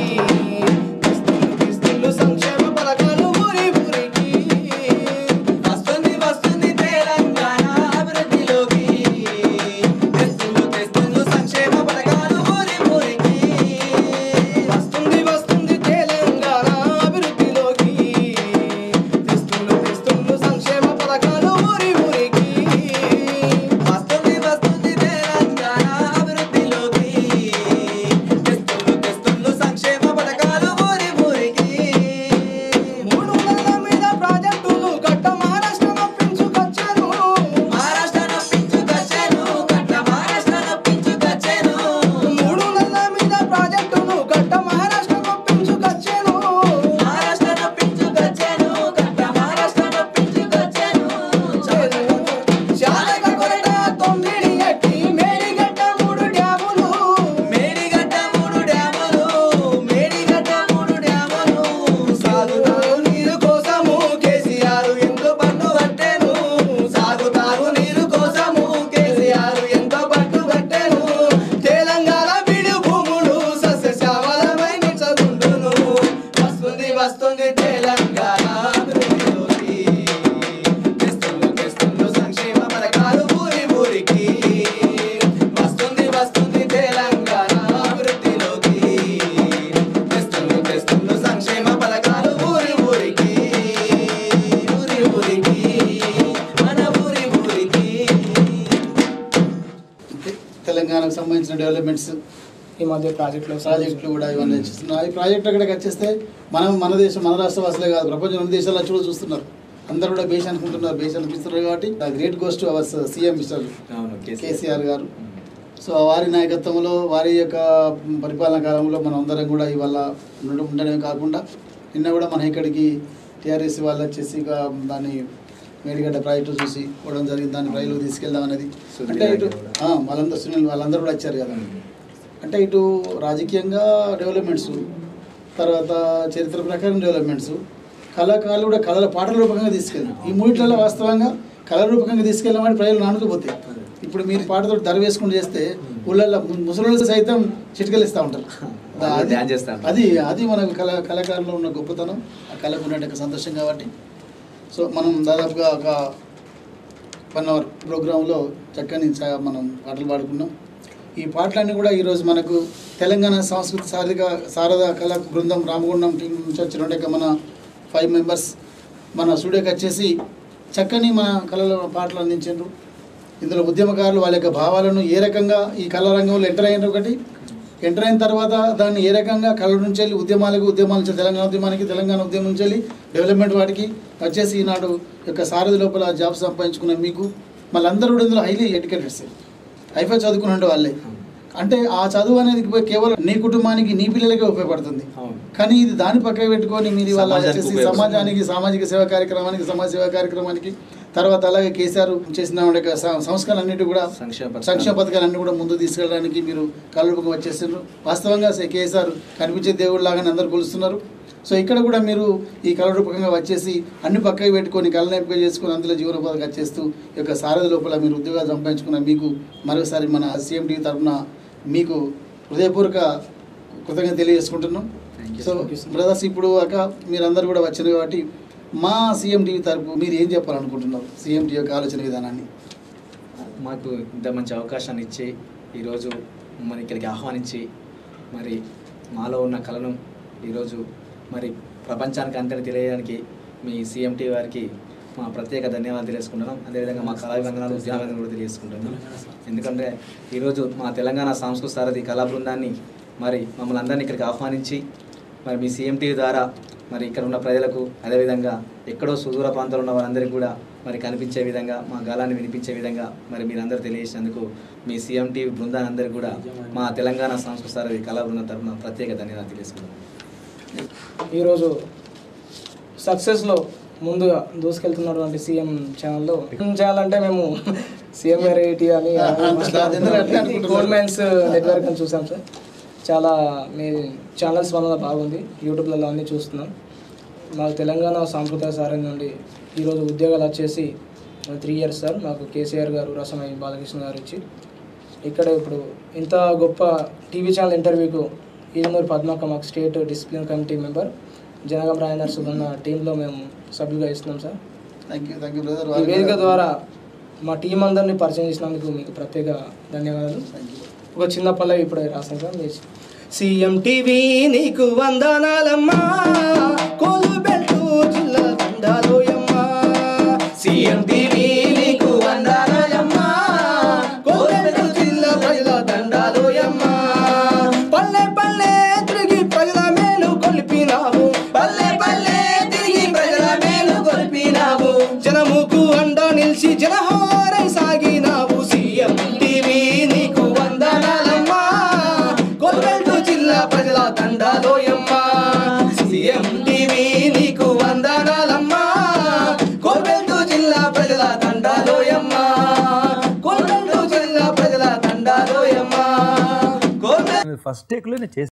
[SPEAKER 5] ఇస్తున్న సంక్షేమ పథకాలు ఊరి ఊరికి
[SPEAKER 4] వస్తుంది వస్తుంది తెలంగాణ అభివృద్ధిలోకి తెస్తుండు తెస్తుండు సంక్షేమ పథకాలు ఊరి ఊరికి
[SPEAKER 5] వస్తుంది వస్తుంది తెలంగాణ అభివృద్ధిలోకి తెస్తున్న తెస్తున్న సంక్షేమ పథకాలు ఊరి ఊరికి
[SPEAKER 4] వస్తుంది వస్తుంది తెలంగాణ అభివృద్ధిలోకి తెస్తుండు తెస్తుండు సంక్షేమ పథకాలు ఊరి ఊరికి
[SPEAKER 5] మూడు నెలల మీద ప్రాజెక్టులు కట్ట మహారాష్ట్ర నొప్పించుకొచ్చారు
[SPEAKER 4] మహారాష్ట్ర నొప్పించుకొచ్చాను కట్ట మహారాష్ట్ర నొప్పించుకొచ్చాను
[SPEAKER 5] మూడు నెలల మీద ప్రాజెక్టులు కట్ట మహారాష్ట్ర నొప్పించుకొచ్చాను
[SPEAKER 4] మహారాష్ట్ర నొప్పించుకొచ్చాను కట్ట మహారాష్ట్ర నొప్పించుకొచ్చాను
[SPEAKER 5] శారక కొరట తొమ్మిది ఎట్టి మేడిగడ్డ మూడు డ్యాములు
[SPEAKER 4] మేడిగడ్డ మూడు డ్యాములు మేడిగడ్డ మూడు డ్యాములు
[SPEAKER 5] సాగుతారు నీరు కోసము కేసీఆర్ ఎంతో పట్టు పట్టెను
[SPEAKER 4] సాగుతారు నీరు కోసము కేసీఆర్ ఎంతో పట్టు పట్టాను
[SPEAKER 5] తెలంగాణ విడు భూములు సస్యశ్యామలమై నిచ్చగుండును
[SPEAKER 4] వస్తుంది వస్తుంది తెలంగాణ అభివృద్ధిలోకి తెస్తుండు తెస్తుండు సంక్షేమ పథకాలు ఊరి ఊరికి వస్తుంది వస్తుంది తెలంగాణ అభివృద్ధిలోకి తెస్తుండు తెస్తుండు సంక్షేమ పథకాలు ఊరి ఊరికి ఊరి ఊరికి మన ఊరి ఊరికి
[SPEAKER 1] అంటే తెలంగాణకు సంబంధించిన డెవలప్మెంట్స్
[SPEAKER 5] ఈ మధ్య ప్రాజెక్టులో
[SPEAKER 1] ప్రాజెక్టులు కూడా ఇవన్నీ చేస్తున్నారు ఈ ప్రాజెక్ట్ అక్కడికి వచ్చేస్తే మనం మన దేశం మన రాష్ట్ర వాసులే కాదు ప్రపంచం అన్ని దేశాల్లో వచ్చి కూడా చూస్తున్నారు అందరూ కూడా బేస్ అనుకుంటున్నారు బేస్ అనిపిస్తున్నారు కాబట్టి great ghost our CM mister
[SPEAKER 6] అవును
[SPEAKER 1] కేసీఆర్ గారు సో వారి నాయకత్వంలో వారి యొక్క పరిపాలన కాలంలో మనం అందరం కూడా ఇవాళ ఉండడం ఉండడమే కాకుండా నిన్న కూడా మనం ఇక్కడికి టీఆర్ఎస్ వాళ్ళు వచ్చేసి ఇక దాన్ని మేడిగడ్డ ప్రాజెక్టు చూసి పోవడం జరిగింది దాన్ని ప్రజలకు తీసుకెళ్దాం అనేది
[SPEAKER 6] సునీల్
[SPEAKER 1] అంటే ఇటు
[SPEAKER 6] గారు కూడా.
[SPEAKER 1] ఆ, వాళ్ళందరూ సునీల్ వాళ్ళందరూ కూడా వచ్చారు కదా అంటే ఇటు రాజకీయంగా డెవలప్మెంట్స్ తర్వాత చరిత్ర ప్రకారం డెవలప్మెంట్స్ కళాకారులు కూడా కళల పాటల రూపకంగా తీసుకెళ్ళి ఈ మూడిట్లలో వాస్తవంగా కళ రూపకంగా తీసుకెళ్ళమని ప్రజలు నానుకుపోతాయి ఇప్పుడు మీరు పాటతో ధర వేసుకుంటూ చేస్తే ఊళ్ళల్లో ముసలు సైతం చిటికలిస్తూ ఉంటారు అది-
[SPEAKER 6] డ్యాన్స్ చేస్తా ఉంటారు.
[SPEAKER 1] అది అది మనకు కళ కళాకారులో ఉన్న గొప్పతనం ఆ కళకు ఉన్నట్టు సంతోషం కాబట్టి సో మనం దాదాపుగా ఒక వన్ అవర్ ప్రోగ్రాంలో చక్కని చ- మనం పాటలు పాడుకున్నాం ఈ పాటలన్నీ కూడా ఈరోజు మనకు తెలంగాణ సంస్కృతి సారిక శారద కళా బృందం రామగుండం టీం నుంచి వచ్చిన మన ఫైవ్ మెంబర్స్ మన స్టూడియోకి వచ్చేసి చక్కని మన కళల పాటలు అందించారు ఇందులో ఉద్యమకారులు వాళ్ళ యొక్క భావాలను ఏ రకంగా ఈ కళా రంగంలో ఎంటర్ అయిన ఒకటి ఎంటర్ అయిన తర్వాత దాన్ని ఏ రకంగా కళల నుంచి వెళ్ళి ఉద్యమాలకు ఉద్యమాల నుంచి తెలంగాణ ఉద్యమానికి తెలంగాణ ఉద్యమం నుంచి వెళ్ళి డెవలప్మెంట్ వాటికి వచ్చేసి ఈనాడు యొక్క సారథి లోపల జాబ్ సంపాదించుకున్న మీకు మళ్ళీ అందరూ కూడా ఇందులో హైలీ ఎడ్యుకేటెడ్స్ హైఫై చదువుకున్న వాళ్ళే అంటే ఆ చదువు అనేది కేవలం నీ కుటుంబానికి నీ పిల్లలకే ఉపయోగపడుతుంది
[SPEAKER 6] అవును.
[SPEAKER 1] కానీ ఇది దాని పక్కన పెట్టుకొని మీరు ఇవాళ
[SPEAKER 6] సమాజానికి
[SPEAKER 1] వచ్చేసి
[SPEAKER 6] ఉపయోగపడుతుంది.
[SPEAKER 1] సమాజానికి సామాజిక సేవా కార్యక్రమానికి సమాజ సేవా కార్యక్రమానికి తర్వాత అలాగే కేసీఆర్ చేసిన యొక్క స- సంస్కరణలన్నిటి కూడా
[SPEAKER 6] సంక్షేమ పథకాలు.
[SPEAKER 1] సంక్షేమ పథకాలన్నీ కూడా ముందు తీసుకెళ్ళడానికి మీరు కళ్ళరూపంగా వచ్చేసారు వాస్తవంగా సే- కేసీఆర్ కనిపించే దేవుడు లాగానే అందరు కొలుస్తున్నారు సో ఇక్కడ కూడా మీరు ఈ కళరూపకంగా వచ్చేసి అన్ని పక్కకి పెట్టుకొని కళను ఎంపిక చేసుకొని అందులో జీవనోపాధికి వచ్చేస్తూ ఈ యొక్క సారథి లోపల మీరు ఉద్యోగాలు సంపాదించుకున్న మీకు మరోసారి మన సీఎం టీవీ తరఫున మీకు హృదయపూర్వక కృతజ్ఞత తెలియజేసుకుంటున్నాం
[SPEAKER 6] Thank you.
[SPEAKER 1] సో బ్రదర్స్ ఇప్పుడు అక్క మీరందరూ కూడా వచ్చారు కాబట్టి మా సీఎం టీవీ తరపు మీరు ఏం చెప్పాలనుకుంటున్నారు సీఎం టీవీ యొక్క ఆలోచన విధానాన్ని
[SPEAKER 6] మాకు ఇంత మంచి అవకాశాన్ని ఇచ్చి ఈరోజు మన ఇక్కడికి ఆహ్వానించి మరి మాలో ఉన్న కళను ఈరోజు మరి ప్రపంచానికి అంతని తెలియడానికి మీ సిఎంటీ వారికి మా ప్రత్యేక ధన్యవాదాలు తెలియజేసుకుంటున్నాం అదేవిధంగా మా కళా వందనాలు ఉద్యోగాలను కూడా తెలియజేసుకుంటున్నాం ఎందుకంటే ఈరోజు మా తెలంగాణ సాంస్కృతిక సారథి కళా బృందాన్ని మరి మమ్మల్ని అందరినీ ఇక్కడికి ఆహ్వానించి మరి మీ సీఎంటీ ద్వారా మరి ఇక్కడ ఉన్న ప్రజలకు అదేవిధంగా ఎక్కడో సుదూర ప్రాంతాల్లో ఉన్న వారందరికీ కూడా మరి కనిపించే విధంగా మా గాలాన్ని వినిపించే విధంగా మరి మీరందరూ తెలియజేసినందుకు మీ సీఎం టీవీ బృందానందరికీ కూడా మా తెలంగాణ సాంస్కృతిక కళా బృందం తరఫున ప్రత్యేక ధన్యవాదాలు తెలియజేసుకున్నాను
[SPEAKER 5] ఈరోజు సక్సెస్లో ముందుగా దూసుకెళ్తున్నటువంటి సీఎం ఛానల్లో ఏం చేయాలంటే మేము సీఎం వెరైటీ అని గోల్డ్ మైన్స్ నెట్వర్క్ అని చూసాం సార్ చాలా మీ ఛానల్స్ వల్ల బాగుంది యూట్యూబ్లలో అన్నీ చూస్తున్నాం మాకు తెలంగాణ సాంప్రదాయ సారం నుండి ఈరోజు ఉద్యోగాలు వచ్చేసి త్రీ ఇయర్స్ సార్ మాకు కేసీఆర్ గారు రసమై బాలకృష్ణ గారు ఇచ్చి ఇక్కడ ఇప్పుడు ఇంత గొప్ప టీవీ ఛానల్ ఇంటర్వ్యూకు ఈనూరు పద్మక్క మాకు state discipline committee member Janagam Rajender Suganna టీంలో మేము సభ్యులుగా ఇస్తున్నాం sir
[SPEAKER 1] thank you thank you brother
[SPEAKER 5] ఈ వేదిక ద్వారా మా టీం అందరినీ పరిచయం చేసినందుకు మీకు ప్రత్యేక ధన్యవాదాలు ఒక చిన్న పల్లవి ఇప్పుడే రాసాం సార్ మీరు సీఎం టీవీ నీకు వందనాలమ్మా కోలు బెల్టు జిల్లా దండాలోయమ్మా సీఎం టీవీ నీకు వందనాలమ్మా కోలు బెల్టు జిల్లా ప్రజల దండాలోయమ్మా పల్లె పల్లె తిరిగి ప్రజల మేలు కొలిపినావు పల్లె పల్లె తిరిగి ప్రజల మేలు కొలిపినావు జనముకు అండ నిలిచి జనహోరై సాగినావు సీఎం టీవీ నీకు వందనాలమ్మా కొల్వెల్టు జిల్లా ప్రజల దండాలోయమ్మా సీఎం టీవీ నీకు వందనాలమ్మా కొల్వెల్టు జిల్లా ప్రజల దండాలోయమ్మా కొల్వెల్టు జిల్లా ప్రజల దండాలోయమ్మా కొల్వెల్టు
[SPEAKER 7] ఫస్ట్ టేక్లో నేను చేసి